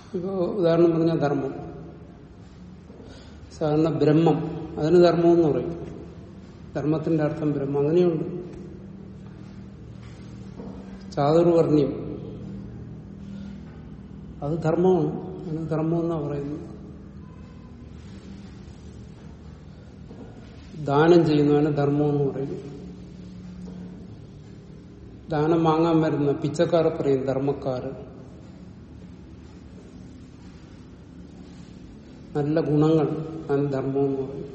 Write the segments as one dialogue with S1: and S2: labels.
S1: ഇപ്പോ ഉദാഹരണം പറഞ്ഞാൽ ധർമ്മം സാധാരണ ബ്രഹ്മം അതിന് ധർമ്മം എന്ന് പറയും ധർമ്മത്തിന്റെ അർത്ഥം ബ്രഹ്മം അങ്ങനെയുണ്ട് ചാതുർവർണ്ണ്യം അത് ധർമ്മമാണ് അതിന് ധർമ്മം എന്നാ പറയുന്നത് ദാനം ചെയ്യുന്നവന് ധർമ്മം എന്ന് പറയും ദാനം വാങ്ങാൻ വരുന്ന പിച്ചക്കാരെ പറയും ധർമ്മക്കാര് നല്ല ഗുണങ്ങൾ അതിന് ധർമ്മം എന്ന് പറയും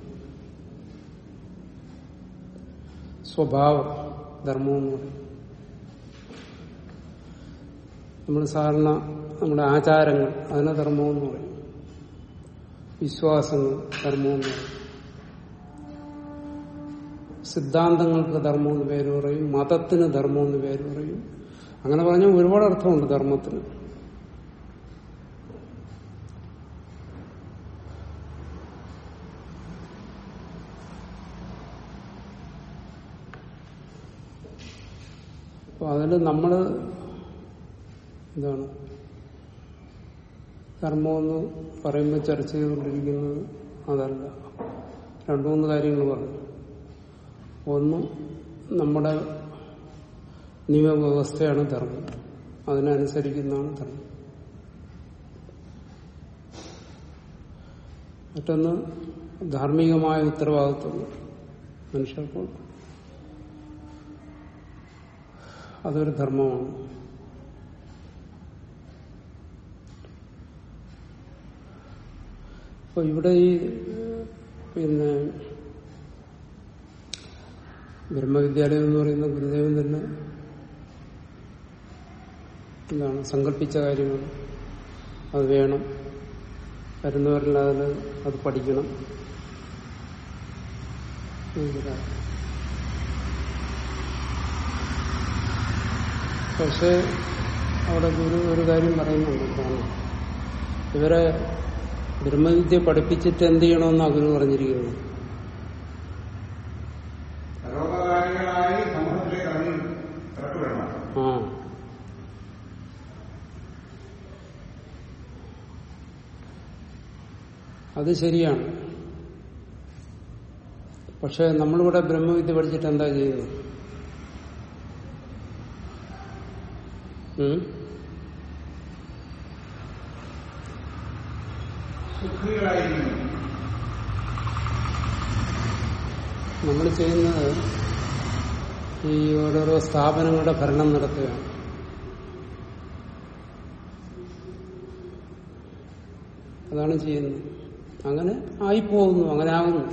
S1: സ്വഭാവം ധർമ്മം എന്ന് പറയും നമ്മൾ സാധാരണ നമ്മുടെ ആചാരങ്ങൾ അതിനെ ധർമ്മം എന്ന് പറയും വിശ്വാസങ്ങൾ ധർമ്മം എന്ന് പറയും സിദ്ധാന്തങ്ങൾക്ക് ധർമ്മം എന്ന് പേര് പറയും മതത്തിന് ധർമ്മം എന്ന് പേര് പറയും അങ്ങനെ പറഞ്ഞാൽ ഒരുപാട് അർത്ഥമുണ്ട് ധർമ്മത്തിന് അപ്പൊ അതിൽ നമ്മള് എന്താണ് ധർമ്മമെന്ന് പറയുമ്പോൾ ചർച്ച ചെയ്തുകൊണ്ടിരിക്കുന്നത് അതല്ല രണ്ടു മൂന്ന് കാര്യങ്ങൾ പറഞ്ഞു ഒന്ന് നമ്മുടെ നിയമവ്യവസ്ഥയാണ് ധർമ്മം അതിനനുസരിക്കുന്നതാണ് ധർമ്മം മറ്റൊന്ന് ധാർമ്മികമായ ഉത്തരവാദിത്വങ്ങൾ മനുഷ്യർക്കുണ്ട് അതൊരു ധർമ്മമാണ് അപ്പൊ ഇവിടെ ഈ പിന്നെ ബ്രഹ്മവിദ്യാലയം എന്ന് പറയുന്ന ഗുരുദേവൻ തന്നെ എന്താണ് സങ്കല്പിച്ച കാര്യങ്ങൾ അത് വേണം വരുന്നവരിൽ അതിൽ അത് പഠിക്കണം പക്ഷെ അവിടെ ഗുരു ഒരു കാര്യം പറയുന്നുണ്ട് എന്താണ് ഇവരെ ബ്രഹ്മവിദ്യ പഠിപ്പിച്ചിട്ട് എന്ത് ചെയ്യണമെന്നാണ് ഗുരു പറഞ്ഞിരിക്കുന്നത്
S2: പരോപകാരികളായി സമൂഹത്തിലേക്ക് ഇറങ്ങി ഇറക്കിവിടണം
S1: ആ അത് ശരിയാണ് പക്ഷെ നമ്മളിവിടെ ബ്രഹ്മവിദ്യ പഠിച്ചിട്ട് എന്താ ചെയ്യുന്നത് ഉം?
S2: സുഖികളായിരിക്കുന്നു
S1: നമ്മൾ ചെയ്യുന്നത് ഈ ഓരോരോ സ്ഥാപനങ്ങളുടെ ഭരണം നടത്തുകയാണ് അതാണ് ചെയ്യുന്നത് അങ്ങനെ ആയിപ്പോകുന്നു അങ്ങനെ ആകുന്നു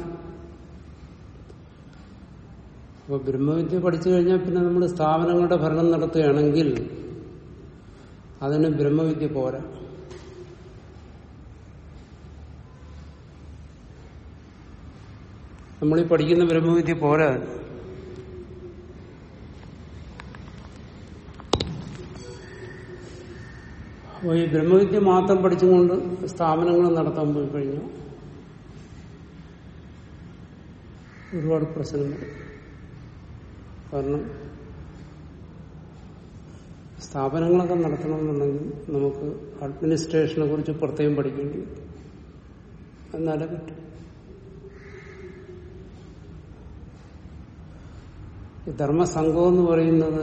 S1: അപ്പൊ ബ്രഹ്മവിദ്യ പഠിച്ചു കഴിഞ്ഞാൽ പിന്നെ നമ്മൾ സ്ഥാപനങ്ങളുടെ ഭരണം നടത്തുകയാണെങ്കിൽ അതിന് ബ്രഹ്മവിദ്യ പോരാ നമ്മളീ പഠിക്കുന്ന ബ്രഹ്മവിദ്യ പോരാ അപ്പോൾ ഈ ബ്രഹ്മവിദ്യ മാത്രം പഠിച്ചുകൊണ്ട് സ്ഥാപനങ്ങൾ നടത്താൻ പോയി കഴിഞ്ഞു ഒരുപാട് പ്രശ്നങ്ങൾ കാരണം സ്ഥാപനങ്ങളൊക്കെ നടത്തണമെന്നുണ്ടെങ്കിൽ നമുക്ക് അഡ്മിനിസ്ട്രേഷനെ കുറിച്ച് പ്രത്യേകം പഠിക്കേണ്ടി വരും എന്നാലേ പറ്റും ഈ ധർമ്മസംഘം എന്ന് പറയുന്നത്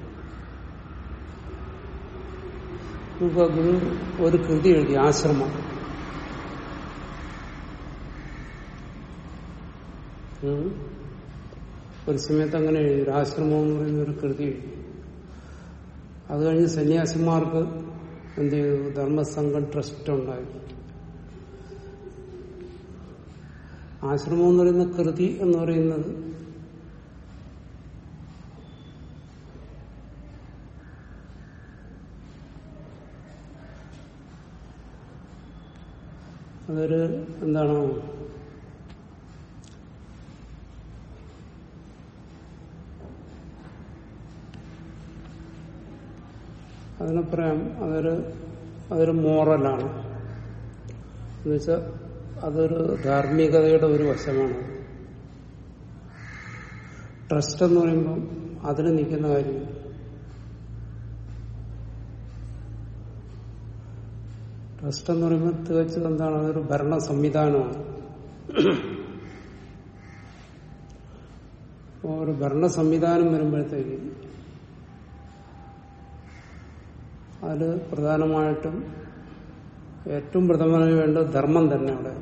S1: നമുക്ക് ഗുരു ഒരു കൃതി എഴുതി ആശ്രമം ഉം. ഒരു സമയത്ത് അങ്ങനെ എഴുതി ഒരു ആശ്രമം എന്ന് പറയുന്ന ഒരു കൃതി എഴുതി അത് കഴിഞ്ഞ് സന്യാസിമാർക്ക് എന്ത് ചെയ്തു ധർമ്മസംഘം ട്രസ്റ്റ് ഉണ്ടായി ആശ്രമം എന്ന് പറയുന്ന കൃതി എന്ന് പറയുന്നത് അതൊരു എന്താണ് അതിനെ പറയാം അതൊരു അതൊരു മോറലാണ് എന്നുവെച്ചാൽ അതൊരു ധാർമ്മികതയുടെ ഒരു വശമാണ് ട്രസ്റ്റ് എന്ന് പറയുമ്പം അതിന് നിൽക്കുന്ന കാര്യമില്ല ട്രസ്റ്റ് എന്ന് പറയുമ്പോൾ തികച്ചും എന്താണ് അതൊരു ഭരണ സംവിധാനമാണ് അപ്പോൾ ഒരു ഭരണ സംവിധാനം വരുമ്പോഴത്തേക്ക് അതിൽ പ്രധാനമായിട്ടും ഏറ്റവും പ്രധാനമായി വേണ്ടത് ധർമ്മം തന്നെ അവിടെ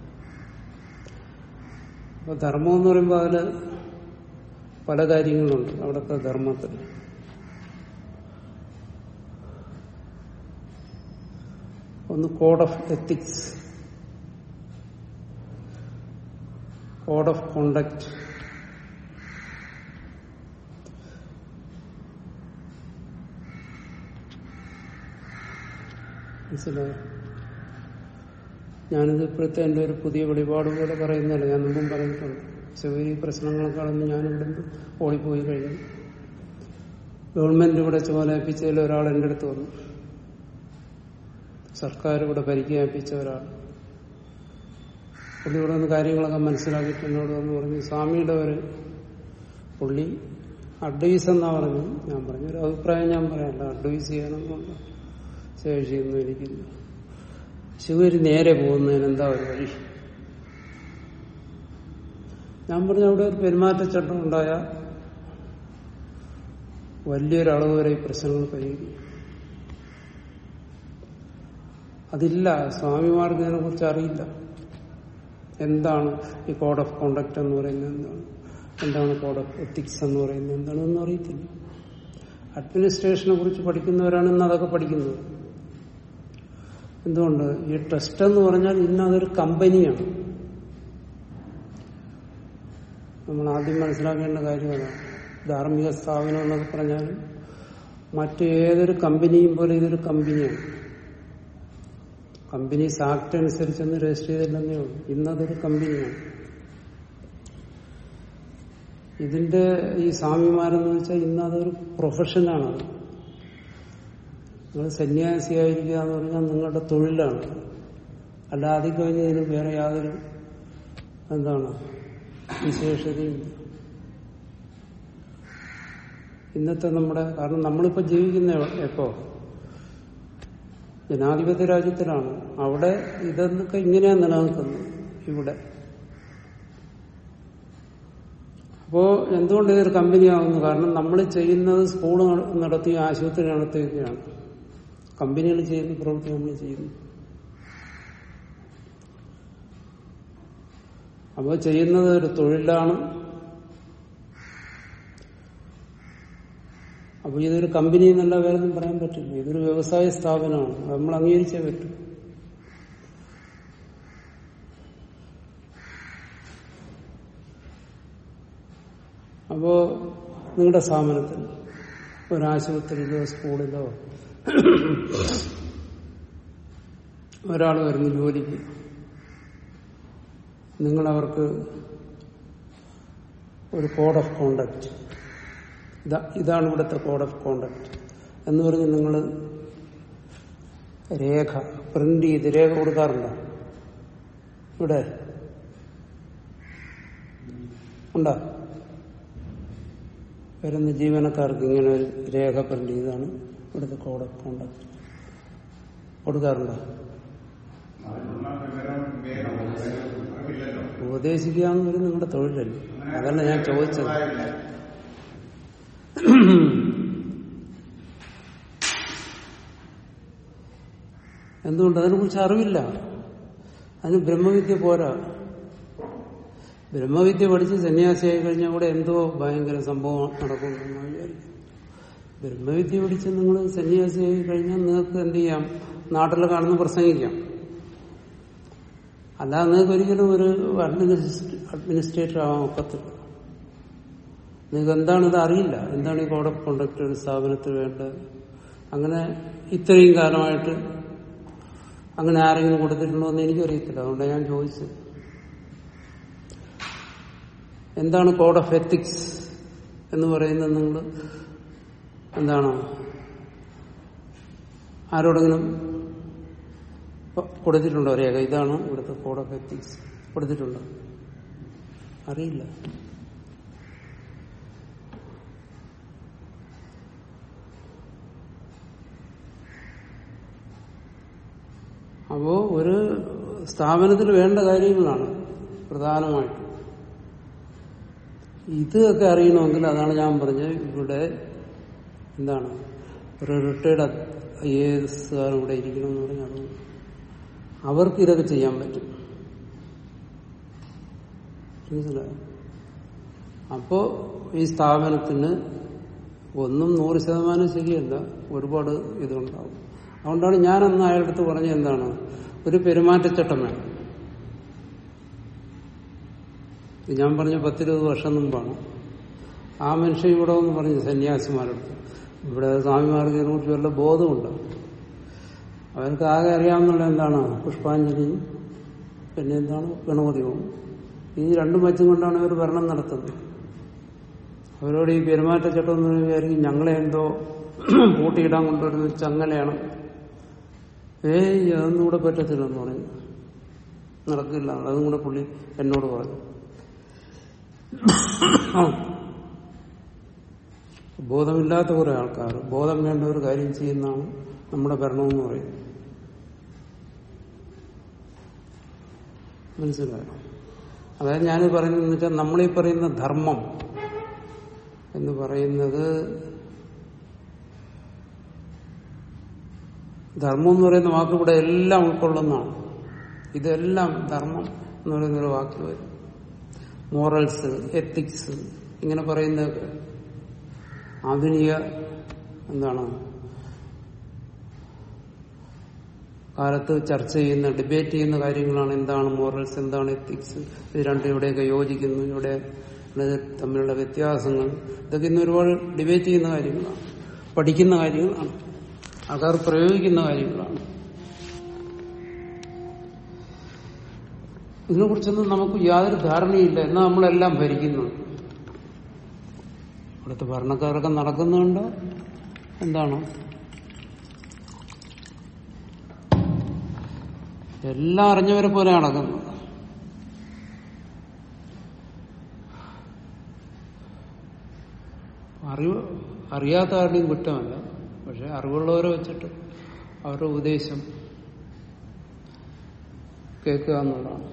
S1: അപ്പൊ ധർമ്മം എന്ന് പറയുമ്പോൾ അതിൽ പല കാര്യങ്ങളുണ്ട് അവിടുത്തെ ധർമ്മത്തിൽ ഒന്ന് code of ethics code of conduct മനസ്സിലായോ ഞാനിത് ഇപ്പോഴത്തെ എൻ്റെ ഒരു പുതിയ വെളിപാട് പോലെ പറയുന്നില്ല ഞാൻ മുമ്പും പറഞ്ഞിട്ടുണ്ട് ശിവരി പ്രശ്നങ്ങളെക്കാളൊന്നും ഞാനിവിടെ നിന്ന് ഓടിപ്പോയി കഴിഞ്ഞു ഗവൺമെന്റ് ഇവിടെ ചുമതലപ്പിച്ചതിൽ ഒരാൾ എൻ്റെ അടുത്ത് വന്നു സർക്കാർ ഇവിടെ ഭരിക്കാപ്പിച്ച ഒരാൾ പുള്ളി ഇവിടെ നിന്ന് കാര്യങ്ങളൊക്കെ മനസ്സിലാക്കിയിട്ട് എന്നോട് വന്ന് പറഞ്ഞു സ്വാമിയുടെ ഒരു പുള്ളി അഡ്വൈസ് എന്നാ പറഞ്ഞു ഞാൻ പറഞ്ഞു ഒരു അഭിപ്രായം ഞാൻ പറയാമല്ല അഡ്വൈസ് ചെയ്യാനൊന്നും ശേഷിയൊന്നും എനിക്കില്ല ശിവര് നേരെ പോകുന്നതിന് എന്താ ഒരു വഴി ഞാൻ പറഞ്ഞു അവിടെ ഒരു പെരുമാറ്റച്ചട്ടം ഉണ്ടായ വലിയൊരളവ് വരെ ഈ പ്രശ്നങ്ങൾ പരിഹരിക്കും അതില്ല സ്വാമിമാർക്ക് ഇതിനെ കുറിച്ച് അറിയില്ല എന്താണ് ഈ കോഡ് ഓഫ് കോണ്ടക്ട് എന്ന് പറയുന്നത് എന്താണ് എന്താണ് കോഡ് ഓഫ് എത്തിക്സ് എന്ന് പറയുന്നത് എന്താണെന്ന് അറിയത്തില്ല അഡ്മിനിസ്ട്രേഷനെ കുറിച്ച് പഠിക്കുന്നവരാണ് ഇന്ന് അതൊക്കെ പഠിക്കുന്നത് എന്തുകൊണ്ട് ഈ ട്രസ്റ്റ് എന്ന് പറഞ്ഞാൽ ഇന്ന് അതൊരു കമ്പനിയാണ് നമ്മൾ ആദ്യം മനസ്സിലാക്കേണ്ട കാര്യം അതാണ് ധാർമ്മിക സ്ഥാപനം എന്നൊക്കെ പറഞ്ഞാൽ മറ്റേതൊരു കമ്പനിയും പോലെ ഇതൊരു കമ്പനിയാണ് കമ്പനീസ് ആക്ട് അനുസരിച്ചൊന്നും രജിസ്റ്റർ ചെയ്തില്ലെന്നേ ഉള്ളൂ ഇന്നതൊരു കമ്പനിയാണ് ഇതിന്റെ ഈ സ്വാമിമാരെന്ന് വെച്ചാൽ ഇന്ന് അതൊരു പ്രൊഫഷനാണ് നിങ്ങൾ സന്യാസിയായിരിക്കുക എന്ന് പറഞ്ഞാൽ നിങ്ങളുടെ തൊഴിലാണ് അല്ലാതെ കഴിഞ്ഞ് ഇതിന് വേറെ യാതൊരു എന്താണ് വിശേഷതയും ഇന്നത്തെ നമ്മുടെ കാരണം നമ്മളിപ്പോ ജീവിക്കുന്ന എപ്പോ ജനാധിപത്യ രാജ്യത്തിലാണ് അവിടെ ഇതൊക്കെ ഇങ്ങനെയാണ് നിലനിൽക്കുന്നത് ഇവിടെ അപ്പോ എന്തുകൊണ്ട് ഇതൊരു കമ്പനിയാവുന്നു കാരണം നമ്മൾ ചെയ്യുന്നത് സ്കൂൾ നടത്തി ആശുപത്രി നടത്തുകയാണ് കമ്പനികൾ ചെയ്യുന്ന പ്രവൃത്തി നമ്മൾ ചെയ്യുന്നു അപ്പോൾ ചെയ്യുന്നത് ഒരു തൊഴിലാണ് അപ്പൊ ഇതൊരു കമ്പനി എന്നല്ല വേറെ ഒന്നും പറയാൻ പറ്റില്ല ഇതൊരു വ്യവസായ സ്ഥാപനമാണ് അത് നമ്മൾ അംഗീകരിച്ചേ പറ്റും അപ്പോ നിങ്ങളുടെ സ്ഥാപനത്തിൽ ഒരാശുപത്രിയിലോ സ്കൂളിലോ ഒരാൾ വരുന്നു ജോലിക്ക് നിങ്ങളവർക്ക് ഒരു കോഡ് ഓഫ് കോണ്ടക്ട് ഇതാണ് ഇവിടുത്തെ കോഡ് ഓഫ് കോണ്ടക്ട് എന്ന് പറഞ്ഞ് നിങ്ങൾ രേഖ പ്രിന്റ് ചെയ്ത് രേഖ കൊടുക്കാറുണ്ടോ ഇവിടെ ഉണ്ടോ വരുന്ന ജീവനക്കാർക്ക് ഇങ്ങനെ ഒരു രേഖ പ്രിന്റ് ചെയ്താണ് ഇവിടുത്തെ കോഡ് ഓഫ് കോണ്ടക്ട് കൊടുക്കാറുണ്ടോ ഉപദേശിക്കുക എന്ന് പറയുന്നത് നിങ്ങളുടെ തൊഴിലല്ലേ അതല്ല ഞാൻ ചോദിച്ചത് എന്തുകൊണ്ട് അതിനെക്കുറിച്ച് അറിവില്ല അതിന് ബ്രഹ്മവിദ്യ പോരാ ബ്രഹ്മവിദ്യ പഠിച്ച് സന്യാസിയായി കഴിഞ്ഞാൽ ഇവിടെ എന്തോ ഭയങ്കര സംഭവം നടക്കുമെന്ന് വിചാരിക്കും ബ്രഹ്മവിദ്യ പഠിച്ച് നിങ്ങൾ സന്യാസിയായി കഴിഞ്ഞാൽ നിങ്ങൾക്ക് എന്ത് ചെയ്യാം നാട്ടിൽ കാണുന്ന പ്രസംഗിക്കാം അല്ലാതെ നിങ്ങൾക്ക് ഒരിക്കലും ഒരു അഡ്മിനിസ്ട്രേറ്റർ ആവാൻ ഒക്കത്തില്ല നിങ്ങൾക്ക് എന്താണ് ഇത് അറിയില്ല എന്താണ് ഈ കോഡ് ഓഫ് കോണ്ടക്ട് ഒരു സ്ഥാപനത്തിൽ വേണ്ടത് അങ്ങനെ ഇത്രയും കാലമായിട്ട് അങ്ങനെ ആരെങ്കിലും കൊടുത്തിട്ടുണ്ടോ എന്ന് എനിക്കറിയത്തില്ല അതുകൊണ്ട് ഞാൻ ചോദിച്ചത് എന്താണ് കോഡ് ഓഫ് എത്തിക്സ് എന്ന് പറയുന്നത് നിങ്ങൾ എന്താണ് ആരോടെങ്കിലും കൊടുത്തിട്ടുണ്ടോ രേഖ ഇതാണ് ഇവിടുത്തെ കോഡ് ഓഫ് എത്തിക്സ് കൊടുത്തിട്ടുണ്ടോ അറിയില്ല അപ്പോ ഒരു സ്ഥാപനത്തിൽ വേണ്ട കാര്യങ്ങളാണ് പ്രധാനമായിട്ടും ഇതൊക്കെ അറിയണമെങ്കിൽ അതാണ് ഞാൻ പറഞ്ഞത് ഇവിടെ എന്താണ് ഒരു റിട്ടയർഡ് ഐ എ എസ്കാർ ഇവിടെ ഇരിക്കണമെന്ന് പറഞ്ഞാൽ അത് അവർക്ക് ഇതൊക്കെ ചെയ്യാൻ പറ്റും മനസ്സിലായോ അപ്പോ ഈ സ്ഥാപനത്തിന് ഒന്നും നൂറ് ശതമാനം ശരിയല്ല ഒരുപാട് ഇതുണ്ടാവും അതുകൊണ്ടാണ് ഞാനന്ന് അയാളുടെ അടുത്ത് പറഞ്ഞ എന്താണ് ഒരു പെരുമാറ്റച്ചട്ടം വേണം ഇത് ഞാൻ പറഞ്ഞ പത്തിരുപത് വർഷം മുമ്പാണ് ആ മനുഷ്യൻ ഇവിടെ ഒന്ന് പറഞ്ഞു സന്യാസിമാരോട് ഇവിടെ സ്വാമിമാർക്ക് ഇതിനെക്കുറിച്ച് വല്ല ബോധമുണ്ട് അവർക്ക് ആകെ അറിയാവുന്നുള്ള എന്താണ് പുഷ്പാഞ്ജലിയും പിന്നെ എന്താണ് ഗണപതിയും ഈ രണ്ടും വച്ചും കൊണ്ടാണ് അവർ ഭരണം നടത്തുന്നത് അവരോട് ഈ പെരുമാറ്റച്ചട്ടം എന്ന് വിചാരിക്കും ഞങ്ങളെ എന്തോ പൂട്ടിയിടാൻ കൊണ്ടുവരുന്ന ഒരു ചങ്ങലയാണ് ഏയ് അതൊന്നും ഇവിടെ പറ്റത്തില്ലെന്ന് പറഞ്ഞു നടക്കില്ല അതും കൂടെ പുള്ളി എന്നോട് പറഞ്ഞു ബോധമില്ലാത്ത കുറെ ആൾക്കാർ ബോധം വേണ്ട ഒരു കാര്യം ചെയ്യുന്നതാണ് നമ്മുടെ ഭരണമെന്ന് പറയുന്നത് മനസ്സിലായോ അതായത് ഞാനിത് പറയുന്നത് വെച്ചാൽ നമ്മളീ പറയുന്ന ധർമ്മം എന്ന് പറയുന്നത് ധർമ്മം എന്ന് പറയുന്ന വാക്ക് ഇവിടെ എല്ലാം ഉൾക്കൊള്ളുന്നതാണ് ഇതെല്ലാം ധർമ്മം എന്ന് പറയുന്ന ഒരു വാക്കിൽ വരും മോറൽസ് എത്തിക്സ് ഇങ്ങനെ പറയുന്നതൊക്കെ ആധുനിക എന്താണ് കാലത്ത് ചർച്ച ചെയ്യുന്ന ഡിബേറ്റ് ചെയ്യുന്ന കാര്യങ്ങളാണ് എന്താണ് മോറൽസ് എന്താണ് എത്തിക്സ് ഇത് രണ്ടും ഇവിടെയൊക്കെ യോജിക്കുന്നു ഇവിടെ ഇത് തമ്മിലുള്ള വ്യത്യാസങ്ങൾ ഇതൊക്കെ ഇന്ന് ഒരുപാട് ഡിബേറ്റ് ചെയ്യുന്ന കാര്യങ്ങളാണ് പഠിക്കുന്ന കാര്യങ്ങളാണ് ആൾക്കാർ പ്രയോഗിക്കുന്ന കാര്യങ്ങളാണ് ഇതിനെക്കുറിച്ചൊന്നും നമുക്ക് യാതൊരു ധാരണയില്ല എന്നാൽ നമ്മളെല്ലാം ഭരിക്കുന്നു ഇവിടുത്തെ ഭരണക്കാരൊക്കെ നടക്കുന്നുണ്ട് എന്താണ് എല്ലാം അറിഞ്ഞവരെ പോലെ നടക്കുന്നു അറിവ് അറിയാത്ത ആരുടെയും കുറ്റമല്ല പക്ഷെ അറിവുള്ളവരെ വെച്ചിട്ട് അവരുടെ ഉപദേശം കേൾക്കുക എന്നുള്ളതാണ്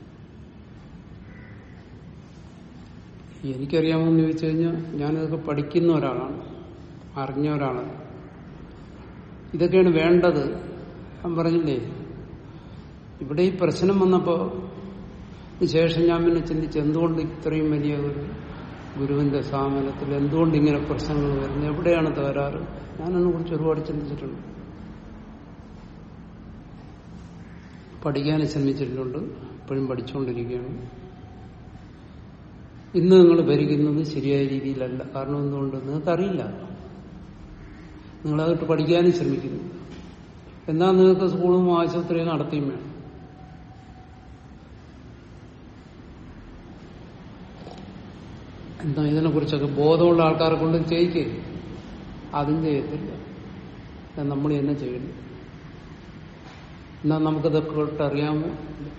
S1: എനിക്കറിയാമെന്ന് ചോദിച്ചു കഴിഞ്ഞാൽ ഞാനിതൊക്കെ പഠിക്കുന്ന ഒരാളാണ് അറിഞ്ഞ ഒരാളാണ് ഇതൊക്കെയാണ് വേണ്ടത് ഞാൻ പറഞ്ഞില്ലേ ഇവിടെ ഈ പ്രശ്നം വന്നപ്പോ ശേഷം ഞാൻ പിന്നെ ചിന്തിച്ചു എന്തുകൊണ്ട് ഇത്രയും വലിയ ഒരു ഗുരുവിന്റെ സ്ഥാപനത്തിൽ എന്തുകൊണ്ട് ഇങ്ങനെ പ്രശ്നങ്ങൾ വരുന്നു എവിടെയാണ് തകരാറ് ഞാനതിനെ കുറിച്ച് ഒരുപാട് ചിന്തിച്ചിട്ടുണ്ട് പഠിക്കാൻ ശ്രമിച്ചിട്ടുണ്ട് ഇപ്പോഴും പഠിച്ചുകൊണ്ടിരിക്കുകയാണ് ഇന്ന് നിങ്ങൾ ഭരിക്കുന്നത് ശരിയായ രീതിയിലല്ല കാരണം എന്തുകൊണ്ട് നിങ്ങൾക്കറിയില്ല നിങ്ങളതിട്ട് പഠിക്കാനും ശ്രമിക്കുന്നു എന്നാൽ നിങ്ങൾക്ക് സ്കൂളും ആശുപത്രിയും നടത്തിയും വേണം എന്താ ഇതിനെ കുറിച്ചൊക്കെ ബോധമുള്ള ആൾക്കാരെ കൊണ്ട് ചെയ്യിക്കേ അതും ചെയ്യത്തില്ല അത് നമ്മൾ തന്നെ ചെയ്യണം എന്നാ നമുക്കിതൊക്കെ ഇട്ട് അറിയാമോ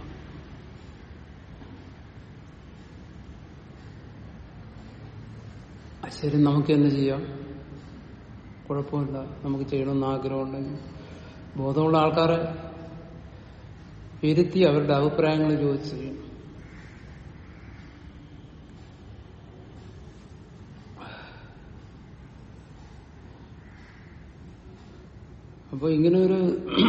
S1: ശരി നമുക്ക് തന്നെ ചെയ്യാം കുഴപ്പമില്ല നമുക്ക് ചെയ്യണമെന്ന് ആഗ്രഹമുണ്ടെങ്കിൽ ബോധമുള്ള ആൾക്കാരെ ഇരുത്തി അവരുടെ അഭിപ്രായങ്ങൾ ചോദിച്ചു ചെയ്യണം അപ്പൊ ഇങ്ങനെ ഒരു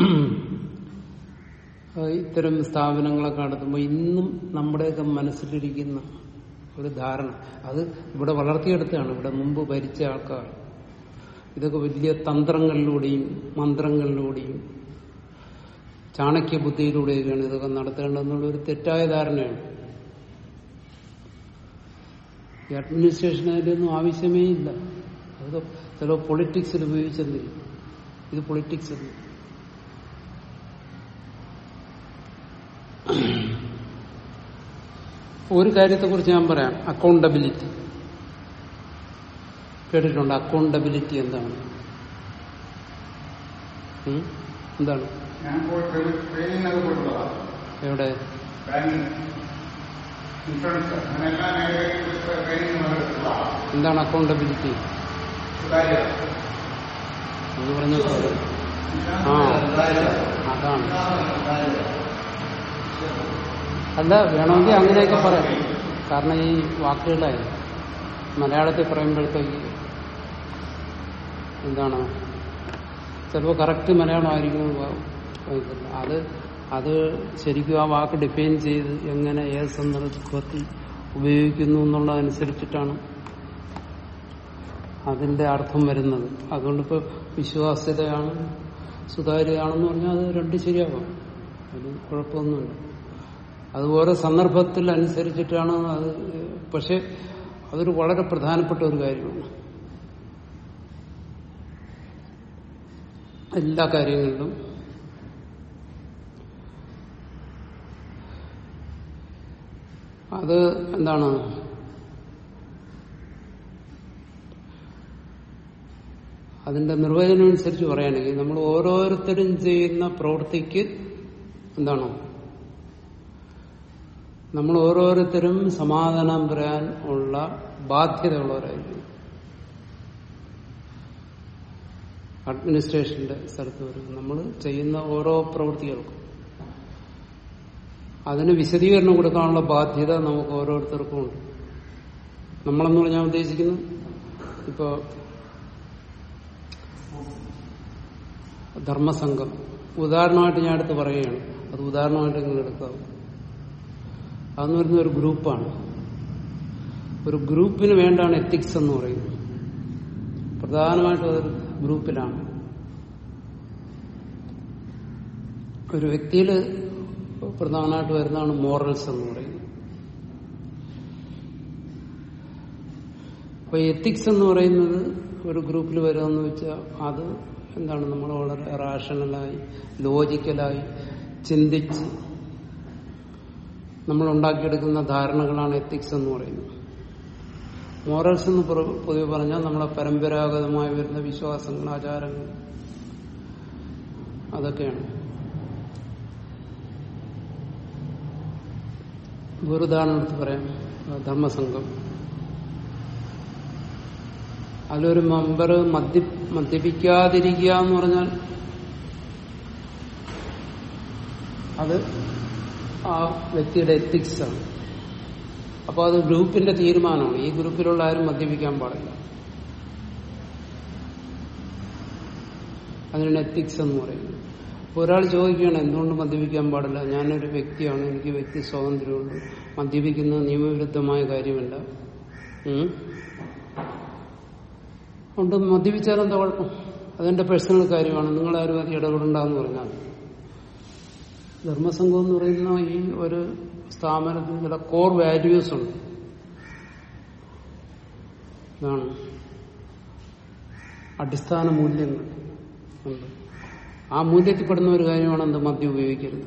S1: ഇത്തരം സ്ഥാപനങ്ങളൊക്കെ നടത്തുമ്പോൾ ഇന്നും നമ്മുടെയൊക്കെ മനസ്സിലിരിക്കുന്ന ഒരു ധാരണ അത് ഇവിടെ വളർത്തിയെടുത്താണ് ഇവിടെ മുമ്പ് ഭരിച്ച ആൾക്കാർ ഇതൊക്കെ വലിയ തന്ത്രങ്ങളിലൂടെയും മന്ത്രങ്ങളിലൂടെയും ചാണക്യ ബുദ്ധിയിലൂടെയൊക്കെയാണ് ഇതൊക്കെ നടത്തേണ്ടതെന്നുള്ള ഒരു തെറ്റായ ധാരണയാണ് ഈ അഡ്മിനിസ്ട്രേഷൻ അതിൻ്റെയൊന്നും ആവശ്യമേ ഇല്ല അതൊക്കെ ചില പൊളിറ്റിക്സിൽ ഉപയോഗിച്ചെന്നേ ഇത് പൊളിറ്റിക്സ് അല്ല ഒരു കാര്യത്തെക്കുറിച്ച് ഞാൻ പറയാം അക്കൗണ്ടബിലിറ്റി കേട്ടിട്ടുണ്ട് അക്കൗണ്ടബിലിറ്റി എന്താണ് ഉം? എന്താണ്
S2: ഞാൻ പോയി ട്രെയിനിങ് ഒക്കെ പോയിട്ടുള്ളതാണ്
S1: എവിടെ
S2: ബാങ്കിങ് ഇൻഷുറൻസ് അങ്ങനെ എല്ലാ മേഖലയിലും ട്രെയിനിങ് നടത്തിയിട്ടുള്ളതാണ്
S1: എന്താണ് അക്കൗണ്ടബിലിറ്റി
S2: സുതാര്യത
S1: എന്ന് പറഞ്ഞപ്പോൾ ആ
S2: സുതാര്യത
S1: അതാണ് അല്ല വേണമെങ്കിൽ അങ്ങനെയൊക്കെ പറയാം കാരണം ഈ വാക്കുകളായി മലയാളത്തിൽ പറയുമ്പോഴത്തേക്ക് എന്താണ് ചിലപ്പോൾ കറക്റ്റ് മലയാളമായിരിക്കും വായിക്കില്ല. അത് അത് ശരിക്കും ആ വാക്ക് ഡിഫൈൻ ചെയ്ത് എങ്ങനെ ഏത് സന്ദർഭത്തിൽ ഉപയോഗിക്കുന്നു എന്നുള്ളതനുസരിച്ചിട്ടാണ് അതിന്റെ അർത്ഥം വരുന്നത് അതുകൊണ്ടിപ്പോ വിശ്വാസ്യതയാണ് സുതാര്യതയാണെന്ന് പറഞ്ഞാൽ അത് രണ്ട് ശരിയാവാം അതിന് കുഴപ്പമൊന്നുമില്ല അത് ഓരോ സന്ദർഭത്തിൽ അനുസരിച്ചിട്ടാണ് അത് പക്ഷെ അതൊരു വളരെ പ്രധാനപ്പെട്ട ഒരു കാര്യമാണ് എല്ലാ കാര്യങ്ങളിലും അത് എന്താണ് അതിന്റെ നിർവചനം അനുസരിച്ച് പറയുകയാണെങ്കിൽ നമ്മൾ ഓരോരുത്തരും ചെയ്യുന്ന പ്രവൃത്തിക്ക് എന്താണ് നമ്മൾ ഓരോരുത്തരും സമാധാനം പറയാൻ ഉള്ള ബാധ്യതയുള്ളവരായിരിക്കും അഡ്മിനിസ്ട്രേഷന്റെ സ്ഥലത്ത് വരും നമ്മൾ ചെയ്യുന്ന ഓരോ പ്രവൃത്തികൾക്കും അതിന് വിശദീകരണം കൊടുക്കാനുള്ള ബാധ്യത നമുക്ക് ഓരോരുത്തർക്കും ഉണ്ട് നമ്മളെന്ന് പറഞ്ഞാൽ ഉദ്ദേശിക്കുന്നു ഇപ്പോ ധർമ്മസംഘം ഉദാഹരണമായിട്ട് ഞാൻ എടുത്ത് പറയുകയാണ് അത് ഉദാഹരണമായിട്ട് നിങ്ങൾ എടുക്കാവും അതെന്ന് പറയുന്ന ഒരു ഗ്രൂപ്പാണ് ഒരു ഗ്രൂപ്പിന് വേണ്ടാണ് എത്തിക്സ് എന്ന് പറയുന്നത് പ്രധാനമായിട്ടും അതൊരു ഗ്രൂപ്പിലാണ് ഒരു വ്യക്തിയിൽ പ്രധാനമായിട്ട് വരുന്നതാണ് മോറൽസ് എന്ന് പറയുന്നത് അപ്പൊ എത്തിക്സ് എന്ന് പറയുന്നത് ഒരു ഗ്രൂപ്പിൽ വരുമെന്ന് വെച്ചാൽ അത് എന്താണ് നമ്മൾ വളരെ റാഷണലായി ലോജിക്കലായി ചിന്തിച്ച് നമ്മൾ ഉണ്ടാക്കിയെടുക്കുന്ന ധാരണകളാണ് എത്തിക്സ് എന്ന് പറയുന്നത് മോറൽസ് എന്ന് പൊറ- പൊതുവെ പറഞ്ഞാൽ നമ്മളെ പരമ്പരാഗതമായി വരുന്ന വിശ്വാസങ്ങൾ ആചാരങ്ങൾ അതൊക്കെയാണ് ഒരു ഉദാഹരണം എടുത്ത് പറയാം ധർമ്മസംഘം അതിലൊരു മെമ്പർ മദ്യ മദ്യപിക്കാതിരിക്കുക എന്ന് പറഞ്ഞാൽ അത് ആ വ്യക്തിയുടെ എത്തിക്സ് ആണ് അപ്പൊ അത് ഗ്രൂപ്പിന്റെ തീരുമാനമാണ് ഈ ഗ്രൂപ്പിലുള്ള ആരും മദ്യപിക്കാൻ പാടില്ല അതിനാണ് എത്തിക്സ് എന്ന് പറയുന്നത് അപ്പൊ ഒരാൾ ചോദിക്കുകയാണ് എന്തുകൊണ്ട് മദ്യപിക്കാൻ പാടില്ല ഞാനൊരു വ്യക്തിയാണ് എനിക്ക് വ്യക്തി സ്വാതന്ത്ര്യമുണ്ട് മദ്യപിക്കുന്നത് നിയമവിരുദ്ധമായ കാര്യമല്ല ഉം. അതുകൊണ്ട് മദ്യപിച്ചാൽ എന്താ കുഴപ്പം അതെന്റെ പേഴ്സണൽ കാര്യമാണ് നിങ്ങളാരും അത് ഇടപെടണ്ടെന്ന് പറഞ്ഞാൽ ധർമ്മസംഘം എന്ന് പറയുന്ന ഈ ഒരു സ്ഥാപനത്തിന് ചില കോർ വാല്യൂസ് ഉണ്ട് ഇതാണ് അടിസ്ഥാന മൂല്യങ്ങൾ ഉണ്ട് ആ മൂല്യത്തിൽപ്പെടുന്ന ഒരു കാര്യമാണ് എന്ത് മദ്യം ഉപയോഗിക്കരുത്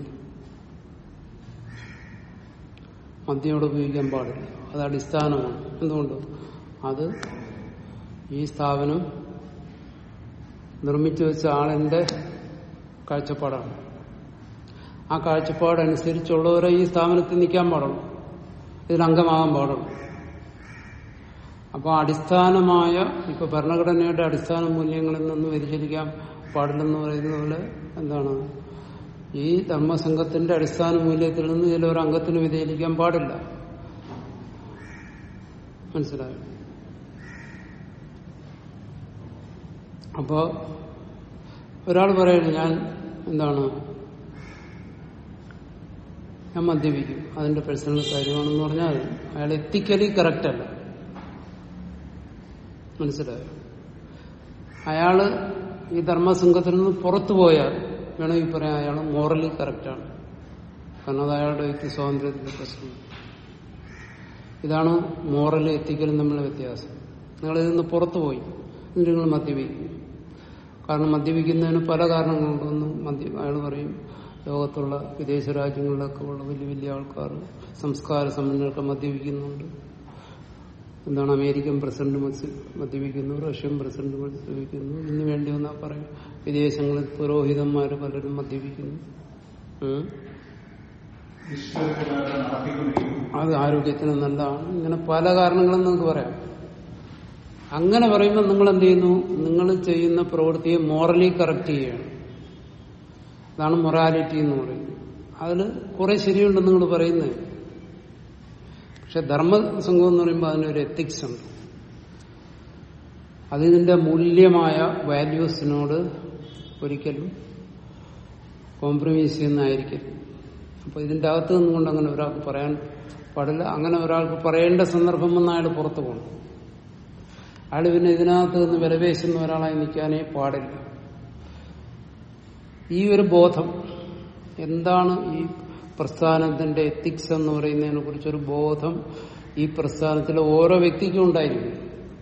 S1: മദ്യം ഇവിടെ ഉപയോഗിക്കാൻ പാടില്ല അത് അടിസ്ഥാനമാണ് എന്തുകൊണ്ട് അത് ഈ സ്ഥാപനം നിർമ്മിച്ചു വെച്ച ആളിന്റെ കാഴ്ചപ്പാടാണ് ആ കാഴ്ചപ്പാടനുസരിച്ചുള്ളവരെ ഈ സ്ഥാപനത്തിൽ നിൽക്കാൻ പാടുള്ളൂ ഇതിൽ അംഗമാകാൻ പാടുള്ളൂ അപ്പോൾ അടിസ്ഥാനമായ ഇപ്പൊ ഭരണഘടനയുടെ അടിസ്ഥാന മൂല്യങ്ങളിൽ നിന്ന് വ്യതിചലിക്കാൻ പാടില്ലെന്ന് പറയുന്ന പോലെ എന്താണ് ഈ ധർമ്മസംഘത്തിന്റെ അടിസ്ഥാന മൂല്യത്തിൽ നിന്ന് ഇതിലൊരു അംഗത്തിന് വ്യതിചലിക്കാൻ പാടില്ല മനസ്സിലായോ അപ്പോ ഒരാൾ പറയുന്നു ഞാൻ എന്താണ് ഞാൻ മദ്യപിക്കും അതിന്റെ പേഴ്സണൽ കാര്യമാണെന്ന് പറഞ്ഞാൽ അയാൾ എത്തിക്കലി കറക്റ്റ് അല്ല മനസ്സിലായോ അയാള് ഈ ധർമ്മസംഘത്തിൽ നിന്ന് പുറത്തു പോയാൽ വേണമെങ്കിൽ പറയാം അയാൾ മോറലി കറക്റ്റാണ് കാരണം അത് അയാളുടെ വ്യക്തി സ്വാതന്ത്ര്യത്തിന്റെ പ്രശ്നം ഇതാണ് മോറൽ എത്തിക്കലും തമ്മിലുള്ള വ്യത്യാസം നിങ്ങൾ ഇതിൽ നിന്ന് പുറത്തു പോയി എന്നിട്ട് നിങ്ങൾ മദ്യപിക്കും കാരണം മദ്യപിക്കുന്നതിന് പല കാരണങ്ങളുണ്ടെന്ന് മദ്യ അയാൾ പറയും ലോകത്തുള്ള വിദേശ രാജ്യങ്ങളിലൊക്കെ ഉള്ള വലിയ വലിയ ആൾക്കാർ സംസ്കാര സമ്പന്നരൊക്കെ മദ്യപിക്കുന്നുണ്ട് എന്താണ് അമേരിക്കൻ പ്രസിഡന്റ് മത്സ്യ- മദ്യപിക്കുന്നു റഷ്യൻ പ്രസിഡന്റ് മദ്യപിക്കുന്നു ഇതിനു വേണ്ടി ഒന്നാ പറയും വിദേശങ്ങളിൽ പുരോഹിതന്മാർ പലരും മദ്യപിക്കുന്നു ഉം.
S2: വിശ്വത്തിനകത്ത് നടത്തിക്കൊണ്ടിരിക്കുന്നു
S1: അത് ആരോഗ്യത്തിന് നല്ലതാണ് ഇങ്ങനെ പല കാരണങ്ങളും നിങ്ങൾക്ക് പറയാം അങ്ങനെ പറയുമ്പോൾ നിങ്ങൾ എന്ത് ചെയ്യുന്നു നിങ്ങൾ ചെയ്യുന്ന പ്രവൃത്തിയെ മോറലി കറക്റ്റ് ചെയ്യുകയാണ് അതാണ് മൊറാലിറ്റി എന്ന് പറയുന്നത് അതിൽ കുറെ ശരിയുണ്ടെന്ന് നിങ്ങൾ പറയുന്നത് പക്ഷെ ധർമ്മസംഘം എന്ന് പറയുമ്പോൾ അതിനൊരു എത്തിക്സ് ഉണ്ട് അതിന്റെ മൂല്യമായ വാല്യൂസിനോട് ഒരിക്കലും കോംപ്രമൈസ് ചെയ്യുന്നതായിരിക്കും അപ്പൊ ഇതിന്റെ അകത്ത് നിന്നുകൊണ്ട് അങ്ങനെ ഒരാൾക്ക് പറയാൻ പാടില്ല അങ്ങനെ ഒരാൾക്ക് പറയേണ്ട സന്ദർഭം വന്ന് അയാൾ പുറത്തു പോകണം അയാൾ പിന്നെ ഇതിനകത്ത് നിന്ന് വിലപേശുന്ന ഒരാളായി നിൽക്കാനേ പാടില്ല ഈ ഒരു ബോധം എന്താണ് ഈ പ്രസ്ഥാനത്തിന്റെ എത്തിക്സ് എന്ന് പറയുന്നതിനെ കുറിച്ചൊരു ബോധം ഈ പ്രസ്ഥാനത്തിലെ ഓരോ വ്യക്തിക്കും ഉണ്ടായിരിക്കും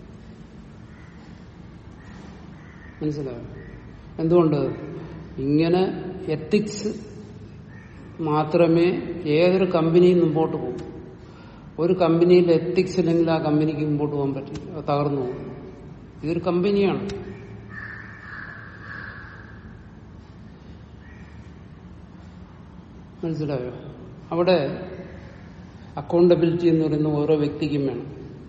S1: മനസ്സിലായോ എന്തുകൊണ്ട് ഇങ്ങനെ എത്തിക്സ് മാത്രമേ ഏതൊരു കമ്പനിയും മുമ്പോട്ട് പോകും ഒരു കമ്പനിയിൽ എത്തിക്സ് ഇല്ലെങ്കിൽ ആ കമ്പനിക്ക് മുമ്പോട്ട് പോകാൻ പറ്റില്ല അത് തകർന്നു പോകും ഇതൊരു കമ്പനിയാണ് മനസ്സിലായോ അവിടെ അക്കൗണ്ടബിലിറ്റി എന്ന് പറയുന്ന ഓരോ വ്യക്തിക്കും വേണം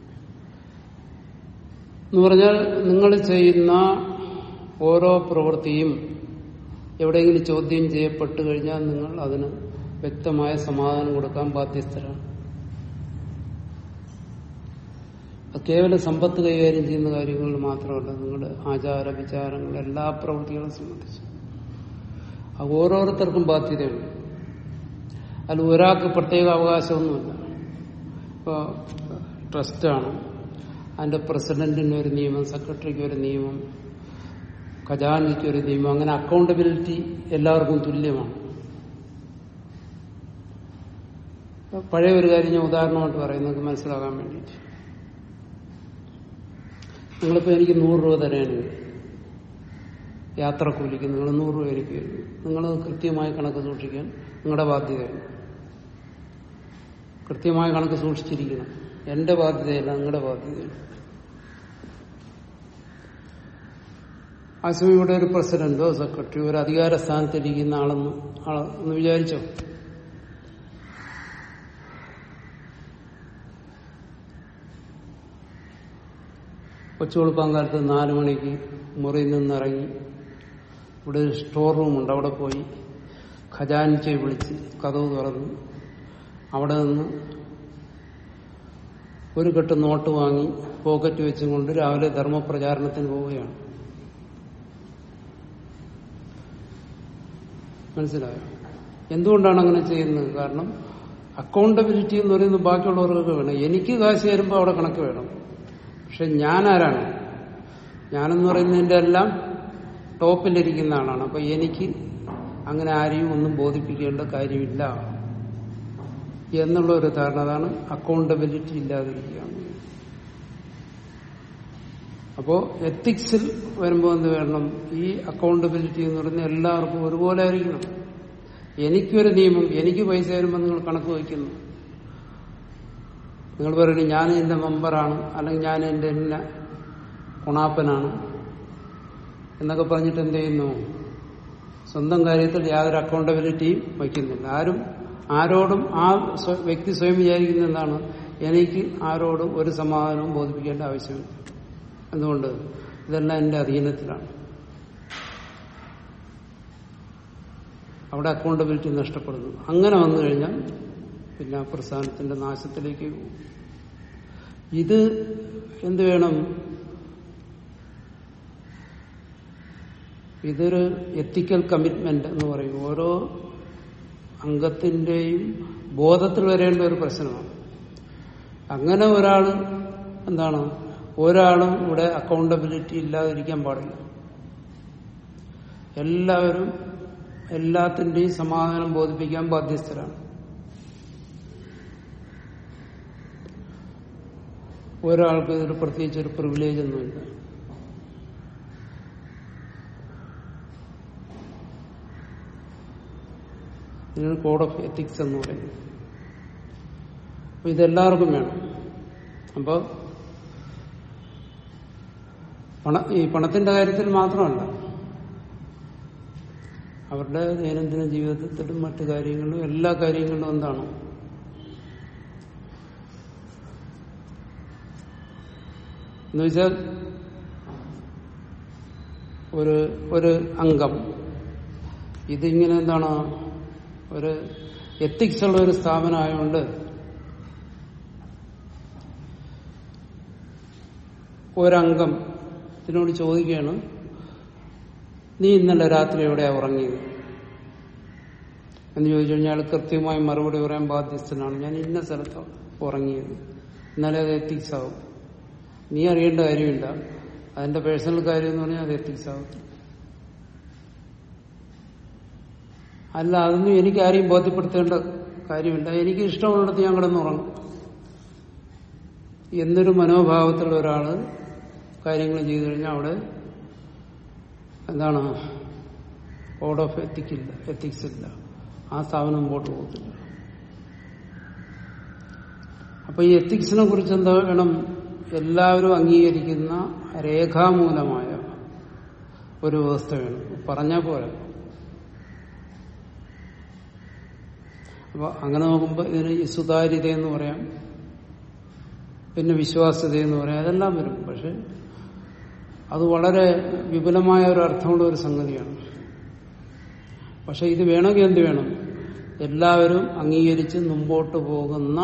S1: എന്ന് പറഞ്ഞാൽ നിങ്ങൾ ചെയ്യുന്ന ഓരോ പ്രവൃത്തിയും എവിടെയെങ്കിലും ചോദ്യം ചെയ്യപ്പെട്ടു കഴിഞ്ഞാൽ നിങ്ങൾ അതിന് വ്യക്തമായ സമാധാനം കൊടുക്കാൻ ബാധ്യസ്ഥരാണ് അത് കേവലം സമ്പത്ത് കൈകാര്യം ചെയ്യുന്ന കാര്യങ്ങളിൽ മാത്രമല്ല നിങ്ങളുടെ ആചാര വിചാരങ്ങൾ എല്ലാ പ്രവൃത്തികളെ സംബന്ധിച്ച് അത് ഓരോരുത്തർക്കും ബാധ്യതയുണ്ട് അതിൽ ഒരാൾക്ക് പ്രത്യേക അവകാശമൊന്നുമില്ല ഇപ്പോൾ ട്രസ്റ്റാണ് അതിന്റെ പ്രസിഡന്റിന് ഒരു നിയമം സെക്രട്ടറിക്ക് ഒരു നിയമം ഖജാനയ്ക്ക് ഒരു നിയമം അങ്ങനെ അക്കൗണ്ടബിലിറ്റി എല്ലാവർക്കും തുല്യമാണ് പഴയ ഒരു കാര്യം ഞാൻ ഉദാഹരണമായിട്ട് പറയും നിങ്ങൾക്ക് മനസ്സിലാക്കാൻ വേണ്ടിയിട്ട് നിങ്ങളിപ്പോ എനിക്ക് നൂറ് രൂപ തരാണെങ്കിൽ യാത്രക്കൂലിക്ക് നിങ്ങൾ നൂറ് രൂപ എനിക്ക് തരുന്നു നിങ്ങൾ കൃത്യമായി കണക്ക് സൂക്ഷിക്കാൻ നിങ്ങളുടെ ബാധ്യതയാണ് കൃത്യമായ കണക്ക് സൂക്ഷിച്ചിരിക്കണം എന്റെ ബാധ്യതയല്ല നിങ്ങളുടെ ബാധ്യതയാണ് ആ സമയം ഇവിടെ ഒരു പ്രസിഡന്റോ സെക്രട്ടറിയോ ഒരു അധികാര സ്ഥാനത്തിരിക്കുന്ന ആളെന്ന് ആളെന്ന് വിചാരിച്ചോ കൊച്ചുകൊളുപ്പാൻ കാലത്ത് നാലു മണിക്ക് മുറിയിൽ നിന്നിറങ്ങി ഇവിടെ ഒരു സ്റ്റോർ റൂമുണ്ട് അവിടെ പോയി ഖജാൻചെ വിളിച്ച് കഥവ് തുറന്നു അവിടെ നിന്ന് ഒരു കെട്ട് നോട്ട് വാങ്ങി പോക്കറ്റ് വെച്ചും കൊണ്ട് രാവിലെ ധർമ്മപ്രചാരണത്തിന് പോവുകയാണ് മനസ്സിലായോ എന്തുകൊണ്ടാണ് അങ്ങനെ ചെയ്യുന്നത് കാരണം അക്കൗണ്ടബിലിറ്റി എന്ന് പറയുന്നത് ബാക്കിയുള്ളവർക്കൊക്കെ വേണം എനിക്ക് കാശ് തരുമ്പോൾ അവിടെ കണക്ക് വേണം പക്ഷെ ഞാൻ ആരാണ് ഞാനെന്ന് പറയുന്നതിന്റെ എല്ലാം ടോപ്പിലിരിക്കുന്ന ആളാണ് അപ്പൊ എനിക്ക് അങ്ങനെ ആരെയും ഒന്നും ബോധിപ്പിക്കേണ്ട കാര്യമില്ല എന്നുള്ള ഒരു ധാരണ അതാണ് അക്കൗണ്ടബിലിറ്റി ഇല്ലാതിരിക്കുക അപ്പോ എത്തിക്സിൽ വരുമ്പോൾ എന്ത് വേണം ഈ അക്കൗണ്ടബിലിറ്റി എന്ന് പറയുന്നത് എല്ലാവർക്കും ഒരുപോലെ ആയിരിക്കണം എനിക്കൊരു നിയമം എനിക്ക് പൈസ തരുമ്പോൾ നിങ്ങൾ കണക്ക് വയ്ക്കുന്നു നിങ്ങൾ പറയുന്നത് ഞാൻ എന്റെ മെമ്പറാണ് അല്ലെങ്കിൽ ഞാൻ എന്റെ എന്നെ കുണാപ്പനാണ് എന്നൊക്കെ പറഞ്ഞിട്ട് എന്ത് ചെയ്യുന്നു സ്വന്തം കാര്യത്തിൽ യാതൊരു അക്കൗണ്ടബിലിറ്റിയും വയ്ക്കുന്നില്ല ആരും ആരോടും ആ സ്വ- വ്യക്തി സ്വയം വിചാരിക്കുന്ന എന്താണ് എനിക്ക് ആരോടും ഒരു സമാധാനവും ബോധിപ്പിക്കേണ്ട ആവശ്യമില്ല എന്തുകൊണ്ട് ഇതെല്ലാം എന്റെ അധീനത്തിലാണ് അവിടെ അക്കൗണ്ടബിലിറ്റി നഷ്ടപ്പെടുന്നു അങ്ങനെ വന്നു കഴിഞ്ഞാൽ പിന്നെ ആ പ്രസ്ഥാനത്തിന്റെ നാശത്തിലേക്ക് പോകും ഇത് എന്ത് വേണം ഇതൊരു എത്തിക്കൽ കമ്മിറ്റ്മെന്റ് എന്ന് പറയും ഓരോ അംഗത്തിന്റെയും ബോധത്തിൽ വരേണ്ട ഒരു പ്രശ്നമാണ് അങ്ങനെ ഒരാൾ എന്താണ് ഒരാളും ഇവിടെ അക്കൗണ്ടബിലിറ്റി ഇല്ലാതിരിക്കാൻ പാടില്ല എല്ലാവരും എല്ലാത്തിന്റെയും സമാധാനം ബോധിപ്പിക്കാൻ ബാധ്യസ്ഥരാണ് ഒരാൾക്ക് ഇതിൽ പ്രത്യേകിച്ച് ഒരു പ്രിവിലേജ് ഒന്നുമില്ല ഇതിന് കോഡ് ഓഫ് എത്തിക്സ് എന്ന് പറയുന്നത് അപ്പൊ ഇതെല്ലാവർക്കും വേണം അപ്പോ പണ ഈ പണത്തിന്റെ കാര്യത്തിൽ മാത്രമല്ല അവരുടെ ദൈനംദിന ജീവിതത്തിലും മറ്റു കാര്യങ്ങളിലും എല്ലാ കാര്യങ്ങളിലും എന്താണ് എന്നുവെച്ചാൽ ഒരു ഒരു അംഗം ഇതിങ്ങനെ എന്താണ് ഒരു എത്തിക്സ് ഉള്ള ഒരു സ്ഥാപനമായതുകൊണ്ട് ഒരംഗം ഇതിനോട് ചോദിക്കുകയാണ് നീ ഇന്നലെ രാത്രി എവിടെയാ ഉറങ്ങിയത് എന്ന് ചോദിച്ചു കഴിഞ്ഞാൽ കൃത്യമായി മറുപടി പറയാൻ ബാധ്യസ്ഥനാണ് ഞാൻ ഇന്ന സ്ഥലത്ത് ഉറങ്ങിയത് ഇന്നലെ അത് എത്തിക്സ് ആവും നീ അറിയേണ്ട കാര്യമില്ല അതിന്റെ പേഴ്സണൽ കാര്യം എന്ന് പറഞ്ഞാൽ അത് എത്തിക്സ് ആവും അല്ല അതൊന്നും എനിക്ക് ആരെയും ബോധ്യപ്പെടുത്തേണ്ട കാര്യമില്ല എനിക്ക് ഇഷ്ടമുള്ളിടത്ത് ഞാൻ കിടന്നുറങ്ങും എന്നൊരു മനോഭാവത്തിലുള്ള ഒരാള് കാര്യങ്ങൾ ചെയ്തു കഴിഞ്ഞാൽ അവിടെ എന്താണ് കോഡ് ഓഫ് എത്തിക്കില്ല എത്തിക്സ് ഇല്ല ആ സ്ഥാപനം മുമ്പോട്ട് പോകത്തില്ല അപ്പൊ ഈ എത്തിക്സിനെ കുറിച്ച് എന്താ വേണം എല്ലാവരും അംഗീകരിക്കുന്ന രേഖാമൂലമായ ഒരു വ്യവസ്ഥ വേണം പറഞ്ഞാൽ പോരാ അപ്പൊ അങ്ങനെ നോക്കുമ്പോൾ ഇതിന് ഈ സുതാര്യത എന്ന് പറയാം പിന്നെ വിശ്വാസ്യത എന്ന് പറയാം അതെല്ലാം വരും പക്ഷെ അത് വളരെ വിപുലമായ ഒരു അർത്ഥമുള്ള ഒരു സംഗതിയാണ് പക്ഷെ ഇത് വേണമെങ്കിൽ എന്ത് വേണം എല്ലാവരും അംഗീകരിച്ച് മുമ്പോട്ട് പോകുന്ന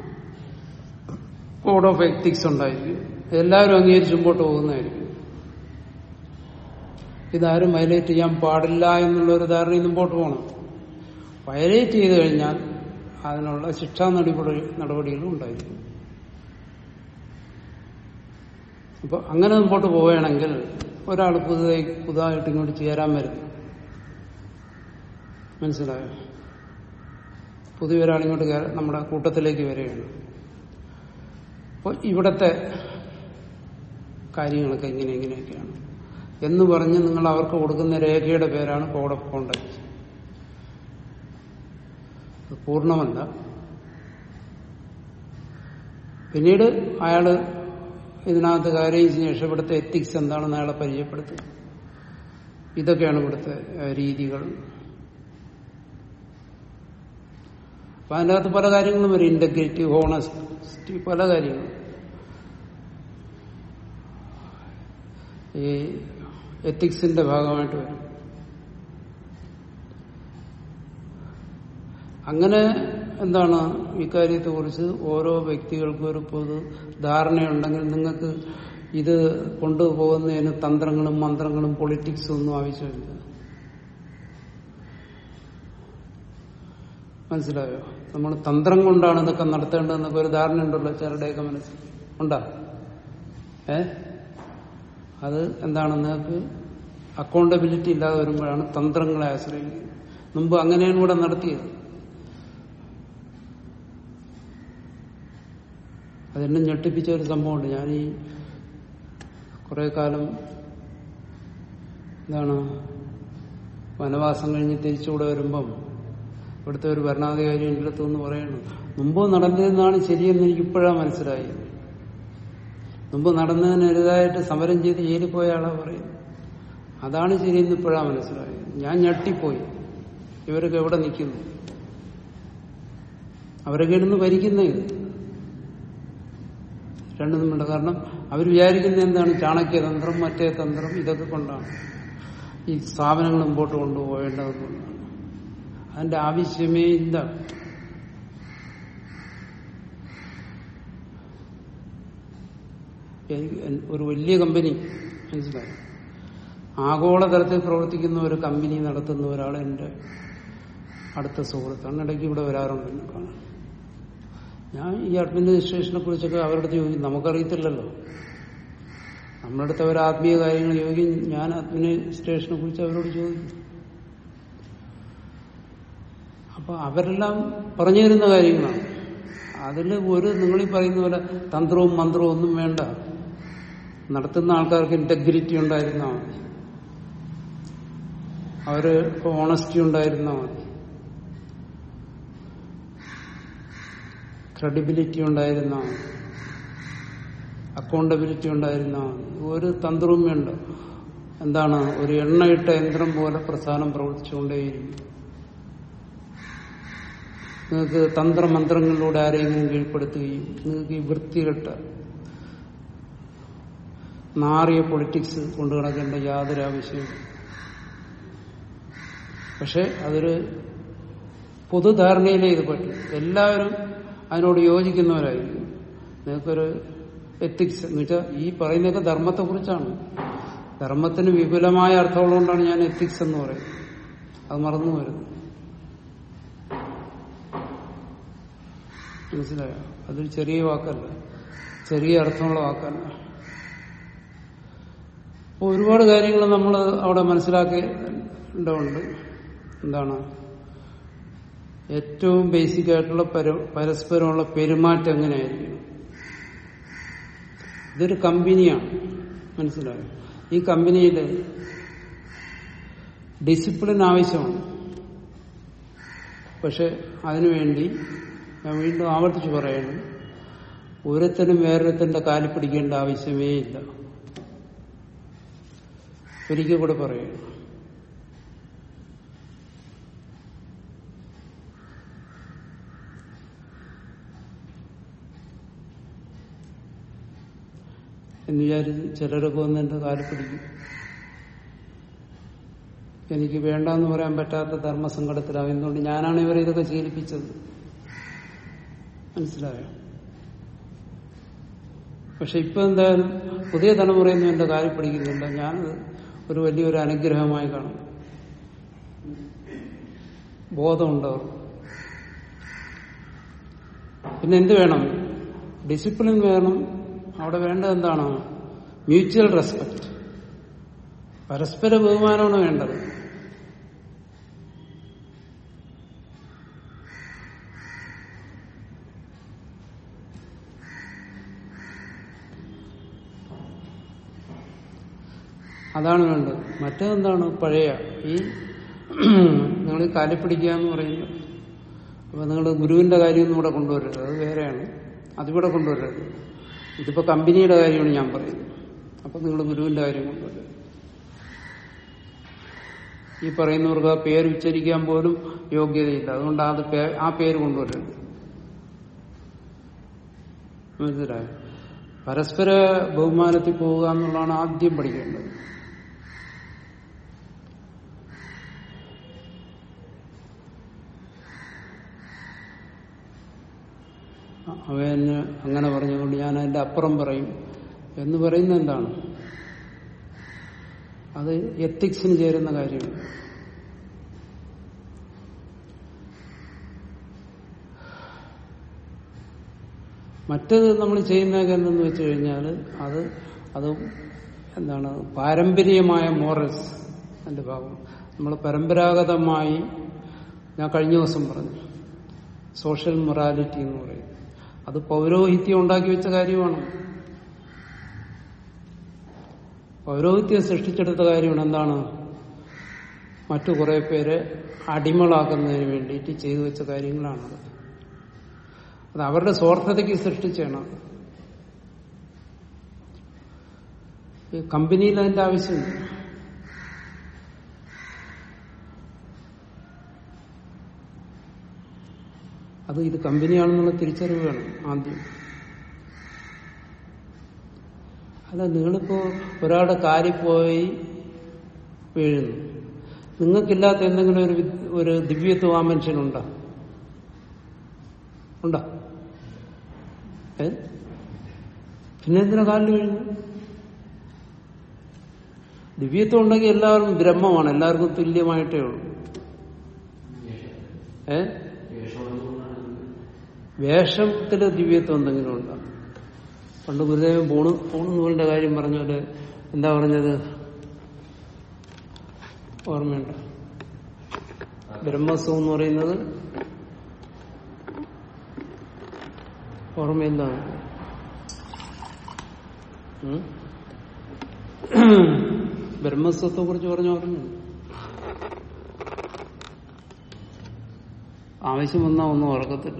S1: കോഡ് ഓഫ് എത്തിക്സ് ഉണ്ടായിരിക്കും എല്ലാവരും അംഗീകരിച്ച് മുമ്പോട്ട് പോകുന്നതായിരിക്കും ഇതാരും വയലേറ്റ് ചെയ്യാൻ പാടില്ല എന്നുള്ള ഒരു ധാരണയിൽ മുമ്പോട്ട് പോകണം വയലേറ്റ് ചെയ്ത് കഴിഞ്ഞാൽ അതിനുള്ള ശിക്ഷാ നടപടി നടപടികളും ഉണ്ടായിരിക്കും അപ്പൊ അങ്ങനെ മുമ്പോട്ട് പോവുകയാണെങ്കിൽ ഒരാൾ പുതുതായി പുതുതായിട്ട് ഇങ്ങോട്ട് ചേരാൻ വരുന്നു മനസ്സിലായോ പുതിയ ഒരാൾ ഇങ്ങോട്ട് കയറാൻ നമ്മുടെ കൂട്ടത്തിലേക്ക് വരികയാണ് അപ്പോൾ ഇവിടത്തെ കാര്യങ്ങളൊക്കെ ഇങ്ങനെ ഇങ്ങനെയൊക്കെയാണ് എന്ന് പറഞ്ഞ് നിങ്ങൾ അവർക്ക് കൊടുക്കുന്ന രേഖയുടെ പേരാണ് കോഡ് ഓഫ് കോണ്ടാക്ട് അത് പൂർണ്ണമല്ല പിന്നീട് അയാള് ഇതിനകത്ത് കാര്യം ചെയ്ത് ശേഷം ഇവിടുത്തെ എത്തിക്സ് എന്താണെന്ന് അയാളെ പരിചയപ്പെടുത്തുക ഇതൊക്കെയാണ് ഇവിടുത്തെ ഏഹ്, രീതികൾ അപ്പൊ അതിൻ്റെ അകത്ത് പല കാര്യങ്ങളും വരും ഇന്റഗ്രിറ്റി ഹോണസ്റ്റി പല കാര്യങ്ങളും ഈ എത്തിക്സിന്റെ ഭാഗമായിട്ട് വരും അങ്ങനെ എന്താണ് ഇക്കാര്യത്തെ കുറിച്ച് ഓരോ വ്യക്തികൾക്കും ഒരു പൊതു ധാരണയുണ്ടെങ്കിൽ നിങ്ങൾക്ക് ഇത് കൊണ്ടുപോകുന്നതിന് തന്ത്രങ്ങളും മന്ത്രങ്ങളും പൊളിറ്റിക്സും ഒന്നും ആവശ്യമില്ല മനസ്സിലായോ നമ്മൾ തന്ത്രം കൊണ്ടാണ് ഇതൊക്കെ നടത്തേണ്ടതെന്നൊക്കെ ഒരു ധാരണ ഉണ്ടല്ലോ ചിലരുടെയൊക്കെ മനസ്സിൽ ഉണ്ടാ ഏ അത് എന്താണ് നിങ്ങൾക്ക് അക്കൗണ്ടബിലിറ്റി ഇല്ലാതെ വരുമ്പോഴാണ് തന്ത്രങ്ങളെ ആശ്രയിക്കുന്നത് മുമ്പ് അങ്ങനെയാണ് ഇവിടെ നടത്തിയത് അതെന്നെ ഞെട്ടിപ്പിച്ച ഒരു സംഭവമുണ്ട് ഞാൻ ഈ കുറെ കാലം എന്താണ് വനവാസം കഴിഞ്ഞ് തിരിച്ചുകൂടെ വരുമ്പം ഇവിടുത്തെ ഒരു ഭരണാധികാരി എൻ്റെ അടുത്ത് എന്ന് പറയുന്നു മുമ്പ് നടന്നതെന്നാണ് ശരിയെന്ന് എനിക്ക് ഇപ്പോഴാണ് മനസ്സിലായി മുമ്പ് നടന്നതിനെതിരായിട്ട് സമരം ചെയ്ത് ജയിലിൽ പോയ ആളാ പറയുന്നത് അതാണ് ശരിയെന്ന് ഇപ്പോഴാണ് മനസ്സിലായത് ഞാൻ ഞെട്ടിപ്പോയി ഇവരൊക്കെ എവിടെ നിൽക്കുന്നു അവരൊക്കെ ഇരുന്ന് ഭരിക്കുന്നേ ഇത് രണ്ടും തമ്മിലുണ്ട് കാരണം അവർ വിചാരിക്കുന്ന എന്താണ് ചാണക്യതന്ത്രം മറ്റേ തന്ത്രം ഇതൊക്കെ കൊണ്ടാണ് ഈ സ്ഥാപനങ്ങൾ മുമ്പോട്ട് കൊണ്ടുപോകേണ്ടതെന്നുള്ളതാണ് അതിന്റെ ആവശ്യമേ ഇല്ല എനിക്ക് ഒരു വലിയ കമ്പനി മനസ്സിലായി ആഗോളതലത്തിൽ പ്രവർത്തിക്കുന്ന ഒരു കമ്പനി നടത്തുന്ന ഒരാൾ എന്റെ അടുത്ത സുഹൃത്താണ് ഇടയ്ക്ക് ഇവിടെ വരാറുണ്ട് എന്നെ കാണാൻ ഞാൻ ഈ അഡ്മിനിസ്ട്രേഷനെ കുറിച്ചൊക്കെ അവരുടെ അടുത്ത് ചോദിക്കും നമുക്കറിയത്തില്ലല്ലോ നമ്മുടെ അടുത്ത് അവർ ആത്മീയ കാര്യങ്ങൾ ചോദിക്കും ഞാൻ അഡ്മിനിസ്ട്രേഷനെ കുറിച്ച് അവരോട് ചോദിക്കും അപ്പൊ അവരെല്ലാം പറഞ്ഞു തരുന്ന കാര്യങ്ങളാണ് അതിൽ ഒരു നിങ്ങളീ പറയുന്ന പോലെ തന്ത്രവും മന്ത്രവും ഒന്നും വേണ്ട നടത്തുന്ന ആൾക്കാർക്ക് ഇന്റഗ്രിറ്റി ഉണ്ടായിരുന്നാൽ മതി അവര് ഓണസ്റ്റി ഉണ്ടായിരുന്നാൽ മതി ക്രെഡിബിലിറ്റി ഉണ്ടായിരുന്നാൽ മതി അക്കൗണ്ടബിലിറ്റി ഉണ്ടായിരുന്നാൽ മതി ഒരു തന്ത്രവും വേണ്ട എന്താണ് ഒരു എണ്ണയിട്ട യന്ത്രം പോലെ പ്രസ്ഥാനം പ്രവർത്തിച്ചുകൊണ്ടേയിരിക്കും നിങ്ങൾക്ക് തന്ത്രമന്ത്രങ്ങളിലൂടെ ആരെങ്കിലും കീഴ്പ്പെടുത്തുകയും നിങ്ങൾക്ക് ഈ വൃത്തികെട്ട നാറിയ പൊളിറ്റിക്സ് കൊണ്ടു കിടക്കേണ്ട യാതൊരു ആവശ്യവും പക്ഷെ അതൊരു പൊതുധാരണയിലേ ഇത് പറ്റും എല്ലാവരും അതിനോട് യോജിക്കുന്നവരായിരിക്കും നിങ്ങൾക്കൊരു എത്തിക്സ് എന്ന് വെച്ചാൽ ഈ പറയുന്നതൊക്കെ ധർമ്മത്തെക്കുറിച്ചാണ് ധർമ്മത്തിന് വിപുലമായ അർത്ഥമുള്ളതുകൊണ്ടാണ് ഞാൻ എത്തിക്സ് എന്ന് പറയുന്നത് അത് മറന്നു വരുന്നു മനസ്സിലായോ അതൊരു ചെറിയ വാക്കല്ല ചെറിയ അർത്ഥമുള്ള വാക്കല്ല അപ്പൊ ഒരുപാട് കാര്യങ്ങൾ നമ്മൾ അവിടെ മനസ്സിലാക്കേണ്ടതുണ്ട് എന്താണ് ഏറ്റവും ബേസിക് ആയിട്ടുള്ള പര- പരസ്പരമുള്ള പെരുമാറ്റം എങ്ങനെയായിരിക്കും ഇതൊരു കമ്പനിയാണ് മനസ്സിലായോ ഈ കമ്പനിയിൽ ഡിസിപ്ലിൻ ആവശ്യമാണ് പക്ഷെ അതിനുവേണ്ടി ഞാൻ വീണ്ടും ആവർത്തിച്ച് പറയണം ഒരുത്തനും വേറൊരുത്തന്റെ കാലിൽ പിടിക്കേണ്ട ആവശ്യമേ ഇല്ല ഒരിക്കൽ കൂടെ പറയണം എന്ന് വിചാരിച്ച് ചിലരൊക്കെ വന്ന് എന്റെ കാലിൽ പിടിക്കും എനിക്ക് വേണ്ടെന്ന് പറയാൻ പറ്റാത്ത ധർമ്മസങ്കടത്തിലാവും എന്തുകൊണ്ട് ഞാനാണ് ഇവരെ ഇതൊക്കെ ശീലിപ്പിച്ചത് മനസ്സിലായോ പക്ഷെ ഇപ്പൊ എന്തായാലും പുതിയ തലമുറയൊന്നും എന്റെ കാലിൽ പിടിക്കുന്നില്ല ഞാൻ ഒരു വലിയൊരു അനുഗ്രഹമായി കാണും ബോധമുണ്ടവർ പിന്നെ എന്ത് വേണം ഡിസിപ്ലിൻ വേണം അവിടെ വേണ്ടത് എന്താണ് മ്യൂച്വൽ റെസ്പെക്ട് പരസ്പര ബഹുമാനമാണ് വേണ്ടത് അതാണ് വേണ്ടത് മറ്റേതെന്താണ് പഴയ ഈ നിങ്ങൾ ഈ കാലിൽ പിടിക്കുക എന്ന് പറയുന്നത് അപ്പൊ നിങ്ങൾ ഗുരുവിന്റെ കാര്യമൊന്നും ഇവിടെ കൊണ്ടുവരരുത് അത് വേറെയാണ് അതിവിടെ കൊണ്ടുവരരുത് ഇതിപ്പോ കമ്പനിയുടെ കാര്യമാണ് ഞാൻ പറയുന്നത് അപ്പൊ നിങ്ങൾ ഗുരുവിന്റെ കാര്യം കൊണ്ടുവരരുത് ഈ പറയുന്നവർക്ക് ആ പേര് ഉച്ചരിക്കാൻ പോലും യോഗ്യതയില്ല അതുകൊണ്ട് അത് പേ- ആ പേര് കൊണ്ടുവരരുത് മനസ്സിലായോ പരസ്പര ബഹുമാനത്തിൽ പോവുക എന്നുള്ളതാണ് ആദ്യം പഠിക്കേണ്ടത് അവന് അങ്ങനെ പറഞ്ഞുകൊണ്ട് ഞാൻ അതിന്റെ അപ്പുറം പറയും എന്ന് പറയുന്നത് എന്താണ് അത് എത്തിക്സിന് ചേരുന്ന കാര്യമാണ് മറ്റത് നമ്മൾ ചെയ്യുന്നതൊക്കെ എന്തെന്ന് വെച്ച് കഴിഞ്ഞാൽ അത് അത് എന്താണ് പാരമ്പര്യമായ മോറൽസ് അതിന്റെ ഭാഗം നമ്മൾ പരമ്പരാഗതമായി ഞാൻ കഴിഞ്ഞ ദിവസം പറഞ്ഞു സോഷ്യൽ മൊറാലിറ്റി എന്ന് പറയും അത് പൗരോഹിത്യം ഉണ്ടാക്കി വെച്ച കാര്യമാണ് പൗരോഹിത്യം സൃഷ്ടിച്ചെടുത്ത കാര്യമാണ് എന്താണ് മറ്റു കുറെ പേരെ അടിമകളാക്കുന്നതിന് വേണ്ടിയിട്ട് ചെയ്തു വെച്ച കാര്യങ്ങളാണത് അത് അവരുടെ സ്വാർത്ഥതയ്ക്ക് സൃഷ്ടിച്ചാണ് അത്. ഈ കമ്പനിയിൽ അതിന്റെ ആവശ്യമില്ല അത് ഇത് കമ്പനിയാണെന്നുള്ള തിരിച്ചറിവ് വേണം ആദ്യം അല്ല നിങ്ങളിപ്പോ ഒരാളുടെ കാലിൽ പോയി വീഴുന്നു നിങ്ങൾക്കില്ലാത്ത എന്തെങ്കിലും ഒരു വി- ഒരു ദിവ്യത്വം ആ മനുഷ്യനുണ്ടോ ഉണ്ടോ ഏ പിന്നെ എന്തിനാ കാലിൽ വീഴുന്നു ദിവ്യത്വം ഉണ്ടെങ്കിൽ എല്ലാവരും ബ്രഹ്മമാണ് എല്ലാവർക്കും തുല്യമായിട്ടേ ഉള്ളൂ ഏ വേഷത്തില് ദിവ്യത്വം എന്തെങ്കിലും ഉണ്ടോ പണ്ട് ഗുരുദേവൻ പൂണ് പൂണുനൂലിന്റെ കാര്യം പറഞ്ഞോല് എന്താ പറഞ്ഞത് ഓർമ്മയുണ്ടോ ബ്രഹ്മസ്വം എന്ന് പറയുന്നത് ഓർമ്മയെന്താണ് ഉം? ബ്രഹ്മസ്വത്തെ കുറിച്ച് പറഞ്ഞ ഓർമ്മയുണ്ട് ആവശ്യം വന്നാ ഒന്നും ഓർക്കത്തില്ല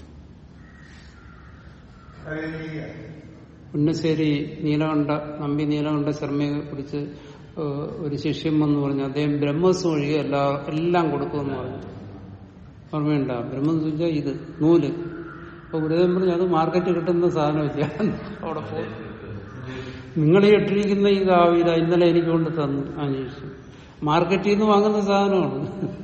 S1: ഉന്നശ്ശേരി നീലകണ്ഠ നമ്പി നീലകണ്ഠ ശർമ്മയെ കുറിച്ച് ഏഹ്, ഒരു ശിഷ്യം വന്ന് പറഞ്ഞു അദ്ദേഹം ബ്രഹ്മസ്വം ഒഴികെ എല്ലാ എല്ലാം കൊടുക്കുമെന്ന് പറഞ്ഞു ഓർമ്മയുണ്ട ബ്രഹ്മസ്വം വെച്ചാൽ ഇത് നൂല് അപ്പൊ ഗുരുദേവൻ പറഞ്ഞു അത് മാർക്കറ്റിൽ കിട്ടുന്ന സാധനം വെച്ചാൽ അവിടെ പോകും നിങ്ങൾ ഈ ഇട്ടിരിക്കുന്ന ഈ കാവില ഇന്നലെ എനിക്ക് കൊണ്ട് തന്നു ആ ശിഷ്യം മാർക്കറ്റിൽ നിന്ന് വാങ്ങുന്ന സാധനമാണ്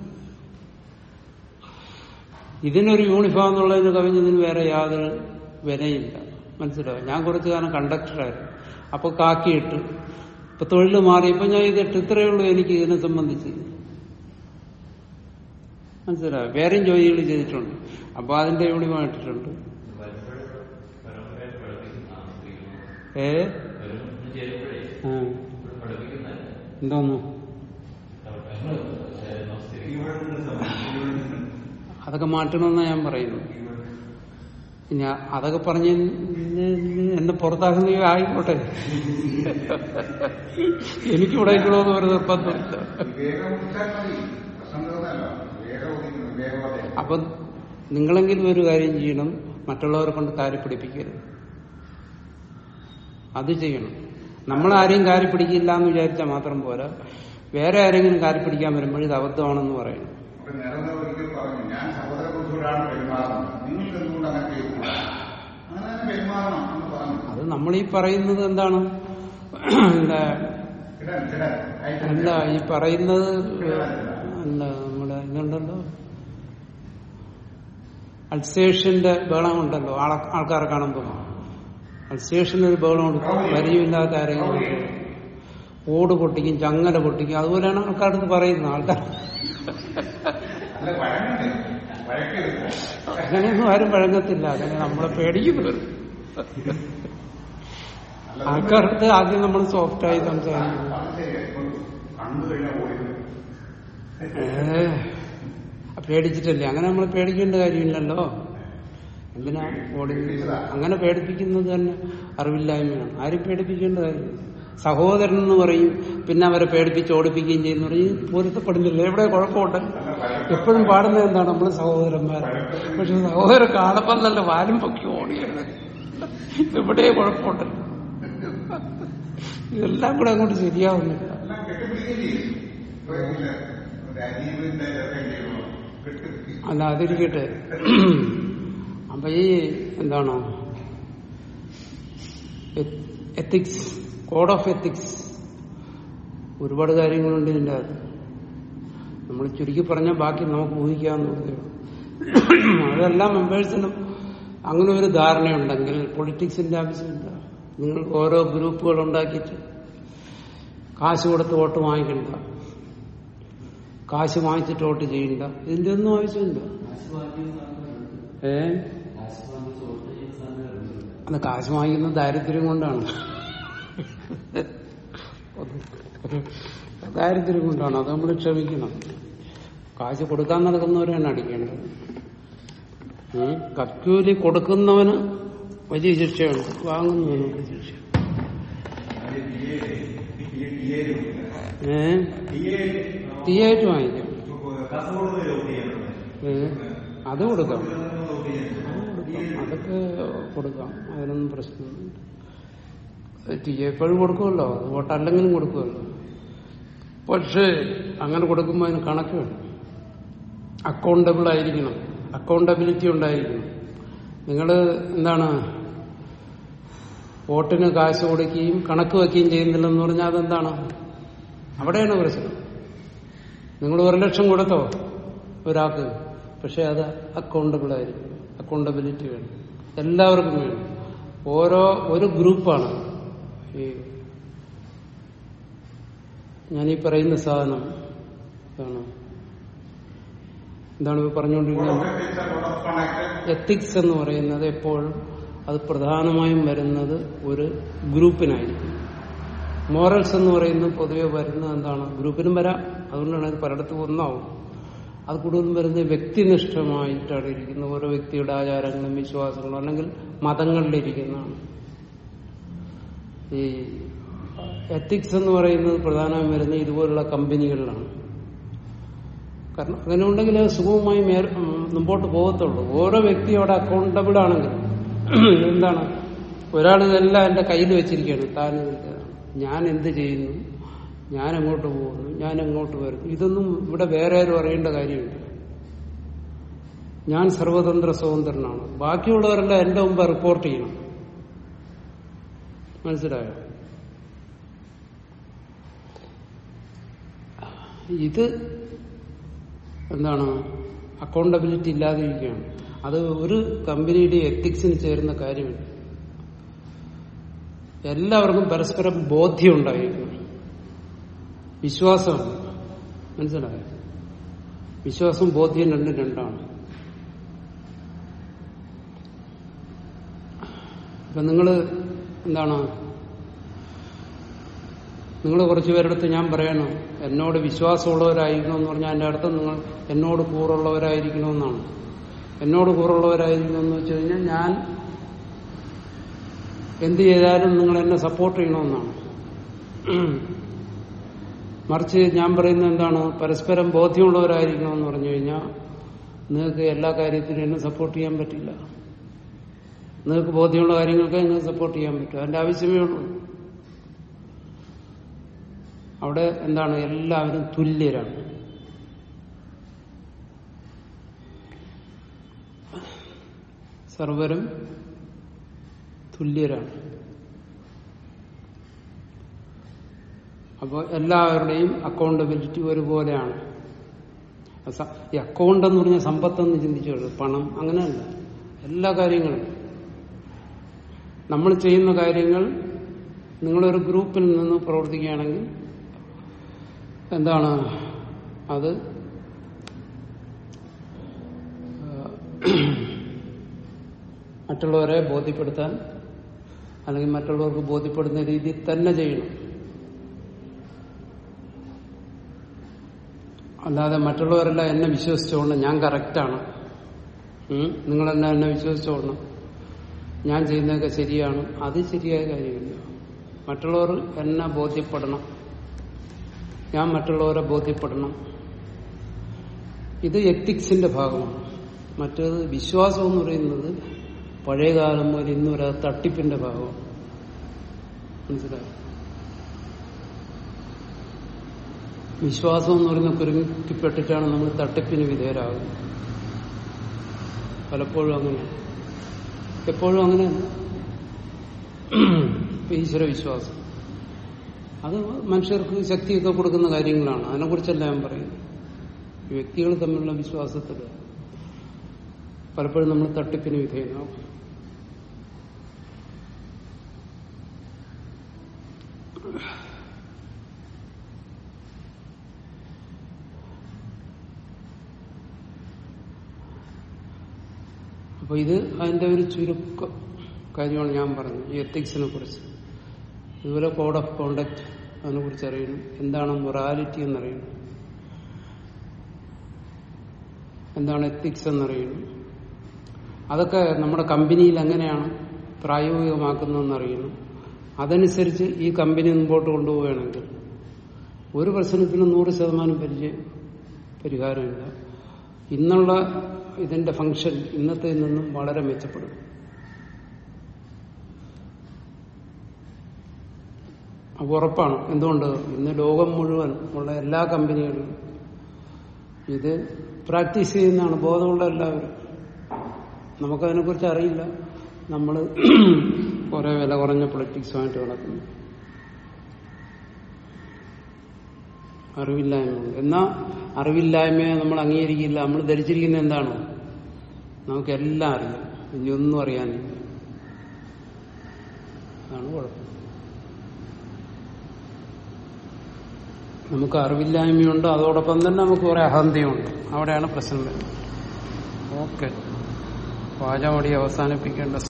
S1: ഇതിനൊരു യൂണിഫോം എന്നുള്ളതിന് കവിഞ്ഞതിന് വേറെ യാതൊരു വിലയില്ല മനസ്സിലായോ ഞാൻ കുറച്ചു കാലം കണ്ടക്ടറായിരുന്നു അപ്പൊ കാക്കിയിട്ട് ഇപ്പൊ തൊഴിൽ മാറിയപ്പോ ഞാൻ ഇതിട്ട് ഇത്രയേ ഉള്ളൂ എനിക്ക് ഇതിനെ സംബന്ധിച്ച് മനസ്സിലായോ വേറെയും ജോലികൾ ചെയ്തിട്ടുണ്ട് അപ്പൊ അതിന്റെ യൂണിഫോം ഇട്ടിട്ടുണ്ട് ഏ ആ. എന്തോന്നു അതൊക്കെ മാറ്റണമെന്നാ ഞാൻ പറയുന്നു പിന്നെ അതൊക്കെ പറഞ്ഞ് എന്നെ പുറത്താക്കുന്ന ആയിക്കോട്ടെ എനിക്കിവിടെ ഇരിക്കണമെന്ന് ഒരു നിർബന്ധമില്ല
S2: വിവേകം ഉദിച്ചാൽ മതി പ്രസംഗമല്ല വിവേകം ഉദിക്കുന്നു വിവേകോദയം
S1: അപ്പൊ നിങ്ങളെങ്കിലും ഒരു കാര്യം ചെയ്യണം മറ്റുള്ളവരെ കൊണ്ട് കാര്യപ്പിടിപ്പിക്കരുത് അത് ചെയ്യണം നമ്മൾ ആരെയും കാര്യപ്പിടിക്കില്ല എന്ന് വിചാരിച്ചാൽ മാത്രം പോരാ വേറെ ആരെങ്കിലും കാര്യപ്പിടിക്കാൻ വരുമ്പോൾ ഇത് അബദ്ധമാണെന്ന് പറയണം
S2: അപ്പൊ നിറഞ്ഞ ഒരിക്കൽ പറഞ്ഞു ഞാൻ സഹോദര ബുദ്ധിയോടാണ് പെരുമാറുന്നത് നിങ്ങൾക്ക് എന്തുകൊണ്ട് അങ്ങനെ ചെയ്തുകൂടാ അങ്ങനെ തന്നെ പെരുമാറണം എന്ന് പറഞ്ഞു
S1: അത് നമ്മൾ ഈ പറയുന്നത് എന്താണ് എന്താ
S2: കിടൻ കിടൻ
S1: അല്ല ഈ പറയുന്നത് എന്താ നമ്മുടെ ഇതുണ്ടല്ലോ അൾസേഷന്റെ ബഹളമുണ്ടല്ലോ ആളെ- ആൾക്കാരെ കാണുമ്പോൾ അൾസേഷന് ഒരു ബഹളമുണ്ട് പരിചയമില്ലാത്ത ആരെങ്കിലും ഓട് പൊട്ടിക്കും ചങ്ങല പൊട്ടിക്കും അതുപോലെയാണ് ആൾക്കാരടുത്ത് പറയുന്നത് ആൾക്കാർ
S2: അല്ല വഴങ്ങണ്ടേ വഴക്കരുത്
S1: അങ്ങനെയൊന്നും ആരും വഴങ്ങത്തില്ല അങ്ങനെ നമ്മളെ പേടിക്കുന്നത് ആൾക്കാർക്ക് ആദ്യം നമ്മൾ സോഫ്റ്റായി സംസാരിക്കുന്നു
S2: അത് ശരിയാ ഇപ്പൊ കണ്ടു കഴിഞ്ഞാൽ ഓടിക്കും
S1: ഏ, പേടിച്ചിട്ടല്ലേ അങ്ങനെ നമ്മൾ പേടിക്കേണ്ട കാര്യമില്ലല്ലോ എന്തിനാ ഓടി അങ്ങനെ പേടിപ്പിക്കുന്നത് തന്നെ അറിവില്ലായ്മയാണ് ആരും പേടിപ്പിക്കേണ്ട കാര്യമില്ല സഹോദരൻ എന്ന് പറയും പിന്നെ അവരെ പേടിപ്പിച്ച് ഓടിപ്പിക്കുകയും ചെയ്യുന്ന പറയും പൊരുത്തപ്പെടുന്നില്ല എവിടെ കുഴപ്പമുണ്ട് എപ്പോഴും പാടുന്നത് എന്താണ് നമ്മൾ സഹോദരന്മാരാണ് പക്ഷെ സഹോദരൻ കാണുമ്പോൾ നല്ല വാലും പൊക്കി ഓടിയത് ഇവിടെ കുഴപ്പമുണ്ടല്ലോ ഇതെല്ലാം കൂടെ അങ്ങോട്ട് ശരിയാവുന്നില്ല
S2: എല്ലാം കെട്ടിപ്പിടിക്കുകയും ചെയ്യും ഇപ്പൊ ഇല്ല രാജീവിന്റെ രസം ചെയ്യുന്നു കെട്ടിപ്പിടിക്കും
S1: അല്ല അതിരിക്കട്ടെ അപ്പൊ ഈ എന്താണ് എത്തിക്സ് കോഡ് ഓഫ് എത്തിക്സ് ഒരുപാട് കാര്യങ്ങളുണ്ട് ഇതിന്റെ അകത്ത് നമ്മൾ ചുരുക്കി പറഞ്ഞാൽ ബാക്കി നമുക്ക് ഊഹിക്കാവുന്നതേ ഉള്ളൂ അതെല്ലാം മെമ്പേഴ്സിനും അങ്ങനെ ഒരു ധാരണയുണ്ടെങ്കിൽ പൊളിറ്റിക്സിന്റെ ആവശ്യമില്ല നിങ്ങൾ ഓരോ ഗ്രൂപ്പുകൾ ഉണ്ടാക്കിയിട്ട് കാശ് കൊടുത്ത് വോട്ട് വാങ്ങിക്കണ്ട കാശ് വാങ്ങിച്ചിട്ട് വോട്ട് ചെയ്യണ്ട ഇതിന്റെ ഒന്നും ആവശ്യമില്ല ഏ അത് കാശ് വാങ്ങിക്കുന്ന ദാരിദ്ര്യം കൊണ്ടാണ് ദാരിദ്ര്യം കൊണ്ടാണ് അത് നമ്മൾ ക്ഷമിക്കണം കാശ് കൊടുക്കാൻ നടക്കുന്നവരെയാണ് അടിക്കേണ്ടത് ഉം. കക്കൂലി കൊടുക്കുന്നവന് വലിയ ശിക്ഷയുണ്ട് വാങ്ങുന്നവന് വലിയ ശിക്ഷ ഏ തീയായിട്ട് വാങ്ങിക്കാം ഏ അത് കൊടുക്കാം അത് കൊടുക്കാം അതൊക്കെ കൊടുക്കാം അതിനൊന്നും പ്രശ്നമൊന്നുമില്ല ടി എപ്പോഴും കൊടുക്കുമല്ലോ അത് വോട്ടല്ലെങ്കിലും കൊടുക്കുമല്ലോ പക്ഷേ അങ്ങനെ കൊടുക്കുമ്പോൾ അതിന് കണക്ക് വേണം അക്കൗണ്ടബിൾ ആയിരിക്കണം അക്കൗണ്ടബിലിറ്റി ഉണ്ടായിരിക്കണം നിങ്ങൾ എന്താണ് വോട്ടിന് കാശ് കൊടുക്കുകയും കണക്ക് വെക്കുകയും ചെയ്യുന്നില്ലെന്ന് പറഞ്ഞാൽ അതെന്താണ് അവിടെയാണ് പ്രശ്നം നിങ്ങൾ ഒരു ലക്ഷം കൊടുത്തോ ഒരാൾക്ക് പക്ഷെ അത് അക്കൗണ്ടബിൾ ആയിരിക്കും അക്കൗണ്ടബിലിറ്റി വേണം എല്ലാവർക്കും വേണം ഓരോ ഒരു ഗ്രൂപ്പാണ് ഈ ഞാനീ പറയുന്ന സാധനം എന്താണ് എന്താണ് ഇപ്പൊ പറഞ്ഞുകൊണ്ടിരിക്കുന്നത് എത്തിക്സ് എന്ന് പറയുന്നത് എപ്പോഴും അത് പ്രധാനമായും വരുന്നത് ഒരു ഗ്രൂപ്പിനായിരിക്കും മോറൽസ് എന്ന് പറയുന്നത് പൊതുവെ വരുന്നത് എന്താണ് ഗ്രൂപ്പിനും വരാം അതുകൊണ്ടാണ് ഇത് പലയിടത്തും ഒന്നാവും അത് കൂടുതലും വരുന്നത് വ്യക്തിനിഷ്ഠമായിട്ടാണ് ഇരിക്കുന്നത് ഓരോ വ്യക്തിയുടെ ആചാരങ്ങളും വിശ്വാസങ്ങളും അല്ലെങ്കിൽ മതങ്ങളിലിരിക്കുന്നതാണ് ഈ എത്തിക്സ് എന്ന് പറയുന്നത് പ്രധാനമായും വരുന്നത് ഇതുപോലുള്ള കമ്പനികളിലാണ് കാരണം അങ്ങനെ ഉണ്ടെങ്കിൽ അത് സുഗമമായി മേൽ ഉം, മുമ്പോട്ട് പോകത്തുള്ളൂ ഓരോ വ്യക്തിയും അവിടെ അക്കൗണ്ടബിൾ ആണെങ്കിൽ എന്താണ് ഒരാൾ ഇതെല്ലാം എന്റെ കയ്യിൽ വെച്ചിരിക്കുകയാണ് താൻ ഇത് ഞാൻ എന്ത് ചെയ്യുന്നു ഞാൻ എങ്ങോട്ട് പോകുന്നു ഞാൻ എങ്ങോട്ട് വരുന്നു ഇതൊന്നും ഇവിടെ വേറെ ആരും അറിയേണ്ട കാര്യമില്ല ഞാൻ സർവതന്ത്ര സ്വതന്ത്രനാണ് ബാക്കിയുള്ളവരെല്ലാം എന്റെ മുമ്പ് റിപ്പോർട്ട് ചെയ്യണം മനസ്സിലായോ ഇത് എന്താണ് അക്കൗണ്ടബിലിറ്റി ഇല്ലാതിരിക്കുകയാണ് അത് ഒരു കമ്പനിയുടെ എത്തിക്സിന് ചേരുന്ന കാര്യമില്ല എല്ലാവർക്കും പരസ്പരം ബോധ്യം ഉണ്ടായിരിക്കണം വിശ്വാസമാണ് മനസ്സിലായോ വിശ്വാസം ബോധ്യം രണ്ടും രണ്ടാണ് ഇപ്പൊ നിങ്ങള് എന്താണ് നിങ്ങൾ കുറച്ചു പേരെടുത്ത് ഞാൻ പറയണം എന്നോട് വിശ്വാസമുള്ളവരായിരിക്കണം എന്ന് പറഞ്ഞാൽ അതിന്റെ അർത്ഥം നിങ്ങൾ എന്നോട് കൂറുള്ളവരായിരിക്കണമെന്നാണ് എന്നോട് കൂറുള്ളവരായിരിക്കണമെന്ന് വെച്ച് കഴിഞ്ഞാൽ ഞാൻ എന്ത് ചെയ്താലും നിങ്ങൾ എന്നെ സപ്പോർട്ട് ചെയ്യണമെന്നാണ് മറിച്ച് ഞാൻ പറയുന്നത് എന്താണ് പരസ്പരം ബോധ്യമുള്ളവരായിരിക്കണമെന്ന് പറഞ്ഞു കഴിഞ്ഞാൽ നിങ്ങൾക്ക് എല്ലാ കാര്യത്തിലും എന്നെ സപ്പോർട്ട് ചെയ്യാൻ പറ്റില്ല നിങ്ങൾക്ക് ബോധ്യമുള്ള കാര്യങ്ങൾക്ക് നിങ്ങൾക്ക് സപ്പോർട്ട് ചെയ്യാൻ പറ്റും അതിന്റെ ആവശ്യമേ ഉള്ളൂ അവിടെ എന്താണ് എല്ലാവരും തുല്യരാണ് സർവരും തുല്യരാണ് അപ്പോൾ എല്ലാവരുടെയും അക്കൗണ്ടബിലിറ്റി ഒരുപോലെയാണ് സ- ഈ അക്കൗണ്ട് എന്ന് പറഞ്ഞ സമ്പത്തെന്ന് ചിന്തിച്ചോളൂ പണം അങ്ങനെയല്ല എല്ലാ കാര്യങ്ങളും നമ്മൾ ചെയ്യുന്ന കാര്യങ്ങൾ നിങ്ങളൊരു ഗ്രൂപ്പിൽ നിന്ന് പ്രവർത്തിക്കുകയാണെങ്കിൽ എന്താണ് അത് ആ, മറ്റുള്ളവരെ ബോധ്യപ്പെടുത്താൻ അല്ലെങ്കിൽ മറ്റുള്ളവർക്ക് ബോധ്യപ്പെടുന്ന രീതിയിൽ തന്നെ ചെയ്യണം അല്ലാതെ മറ്റുള്ളവരെല്ലാം എന്നെ വിശ്വസിച്ചുകൊണ്ട് ഞാൻ കറക്റ്റാണ് ഉം, നിങ്ങളെല്ലാം എന്നെ വിശ്വസിച്ചോളണം ഞാൻ ചെയ്യുന്നതൊക്കെ ശരിയാണ് അത് ശരിയായ കാര്യമില്ല മറ്റുള്ളവർ എന്നെ ബോധ്യപ്പെടണം ഞാൻ മറ്റുള്ളവരെ ബോധ്യപ്പെടണം ഇത് എത്തിക്സിന്റെ ഭാഗമാണ് മറ്റേത് വിശ്വാസം എന്ന് പറയുന്നത് പഴയകാലം മുതൽ ഇന്ന് വരെ അത് തട്ടിപ്പിന്റെ ഭാഗമാണ് മനസ്സിലായോ വിശ്വാസം എന്ന് പറയുന്ന കുരുങ്ങിപ്പെട്ടിട്ടാണ് നമ്മൾ തട്ടിപ്പിന് വിധേയരാകുന്നത് പലപ്പോഴും അങ്ങനെ എപ്പോഴും അങ്ങനെയല്ല ഇപ്പൊ ഈശ്വര വിശ്വാസം അത് മനുഷ്യർക്ക് ശക്തിയൊക്കെ കൊടുക്കുന്ന കാര്യങ്ങളാണ് അതിനെക്കുറിച്ചല്ല ഞാൻ പറയുന്നത് ഈ വ്യക്തികൾ തമ്മിലുള്ള വിശ്വാസത്തിൽ പലപ്പോഴും നമ്മൾ തട്ടിപ്പിന് വിധേയനാവും അപ്പൊ ഇത് അതിന്റെ ഒരു ചുരുക്ക കാര്യമാണ് ഞാൻ പറഞ്ഞത് ഈ എത്തിക്സിനെ കുറിച്ച് ഇതുപോലെ കോഡ് ഓഫ് കോണ്ടക്ട് അതിനെ കുറിച്ച് അറിയണം എന്താണ് മൊറാലിറ്റി എന്നറിയണം എന്താണ് എത്തിക്സ് എന്നറിയണം അതൊക്കെ നമ്മുടെ കമ്പനിയിൽ എങ്ങനെയാണ് പ്രായോഗികമാക്കുന്നതെന്നറിയണം അതനുസരിച്ച് ഈ കമ്പനി മുമ്പോട്ട് കൊണ്ടുപോവുകയാണെങ്കിൽ ഒരു പ്രശ്നത്തിനും നൂറ് ശതമാനം പരിചയ പരിഹാരമില്ല ഇന്നുള്ള ഇതിന്റെ ഫംഗ്ഷൻ ഇന്നത്തെ നിന്നും വളരെ മെച്ചപ്പെടും അത് ഉറപ്പാണ് എന്തുകൊണ്ട് ഇന്ന് ലോകം മുഴുവൻ ഉള്ള എല്ലാ കമ്പനികളിലും ഇത് പ്രാക്ടീസ് ചെയ്യുന്നതാണ് ബോധമുള്ള എല്ലാവരും നമുക്കതിനെക്കുറിച്ച് അറിയില്ല നമ്മൾ കുറെ വില കുറഞ്ഞ പൊളിറ്റിക്സുമായിട്ട് കിടക്കുന്നു അറിവില്ലായ്മ എന്നാ അറിവില്ലായ്മയെ നമ്മൾ അംഗീകരിക്കില്ല നമ്മൾ ധരിച്ചിരിക്കുന്നത് എന്താണ് നമുക്കെല്ലാം അറിയാം ഇനി ഒന്നും അറിയാനില്ല അതാണ് കുഴപ്പം നമുക്ക് അറിവില്ലായ്മയുണ്ട് അതോടൊപ്പം തന്നെ നമുക്ക് കുറെ അഹന്തയുണ്ട് അവിടെയാണ് പ്രശ്നം വരുന്നത് ഓക്കെ വാചമടി അവസാനിപ്പിക്കേണ്ട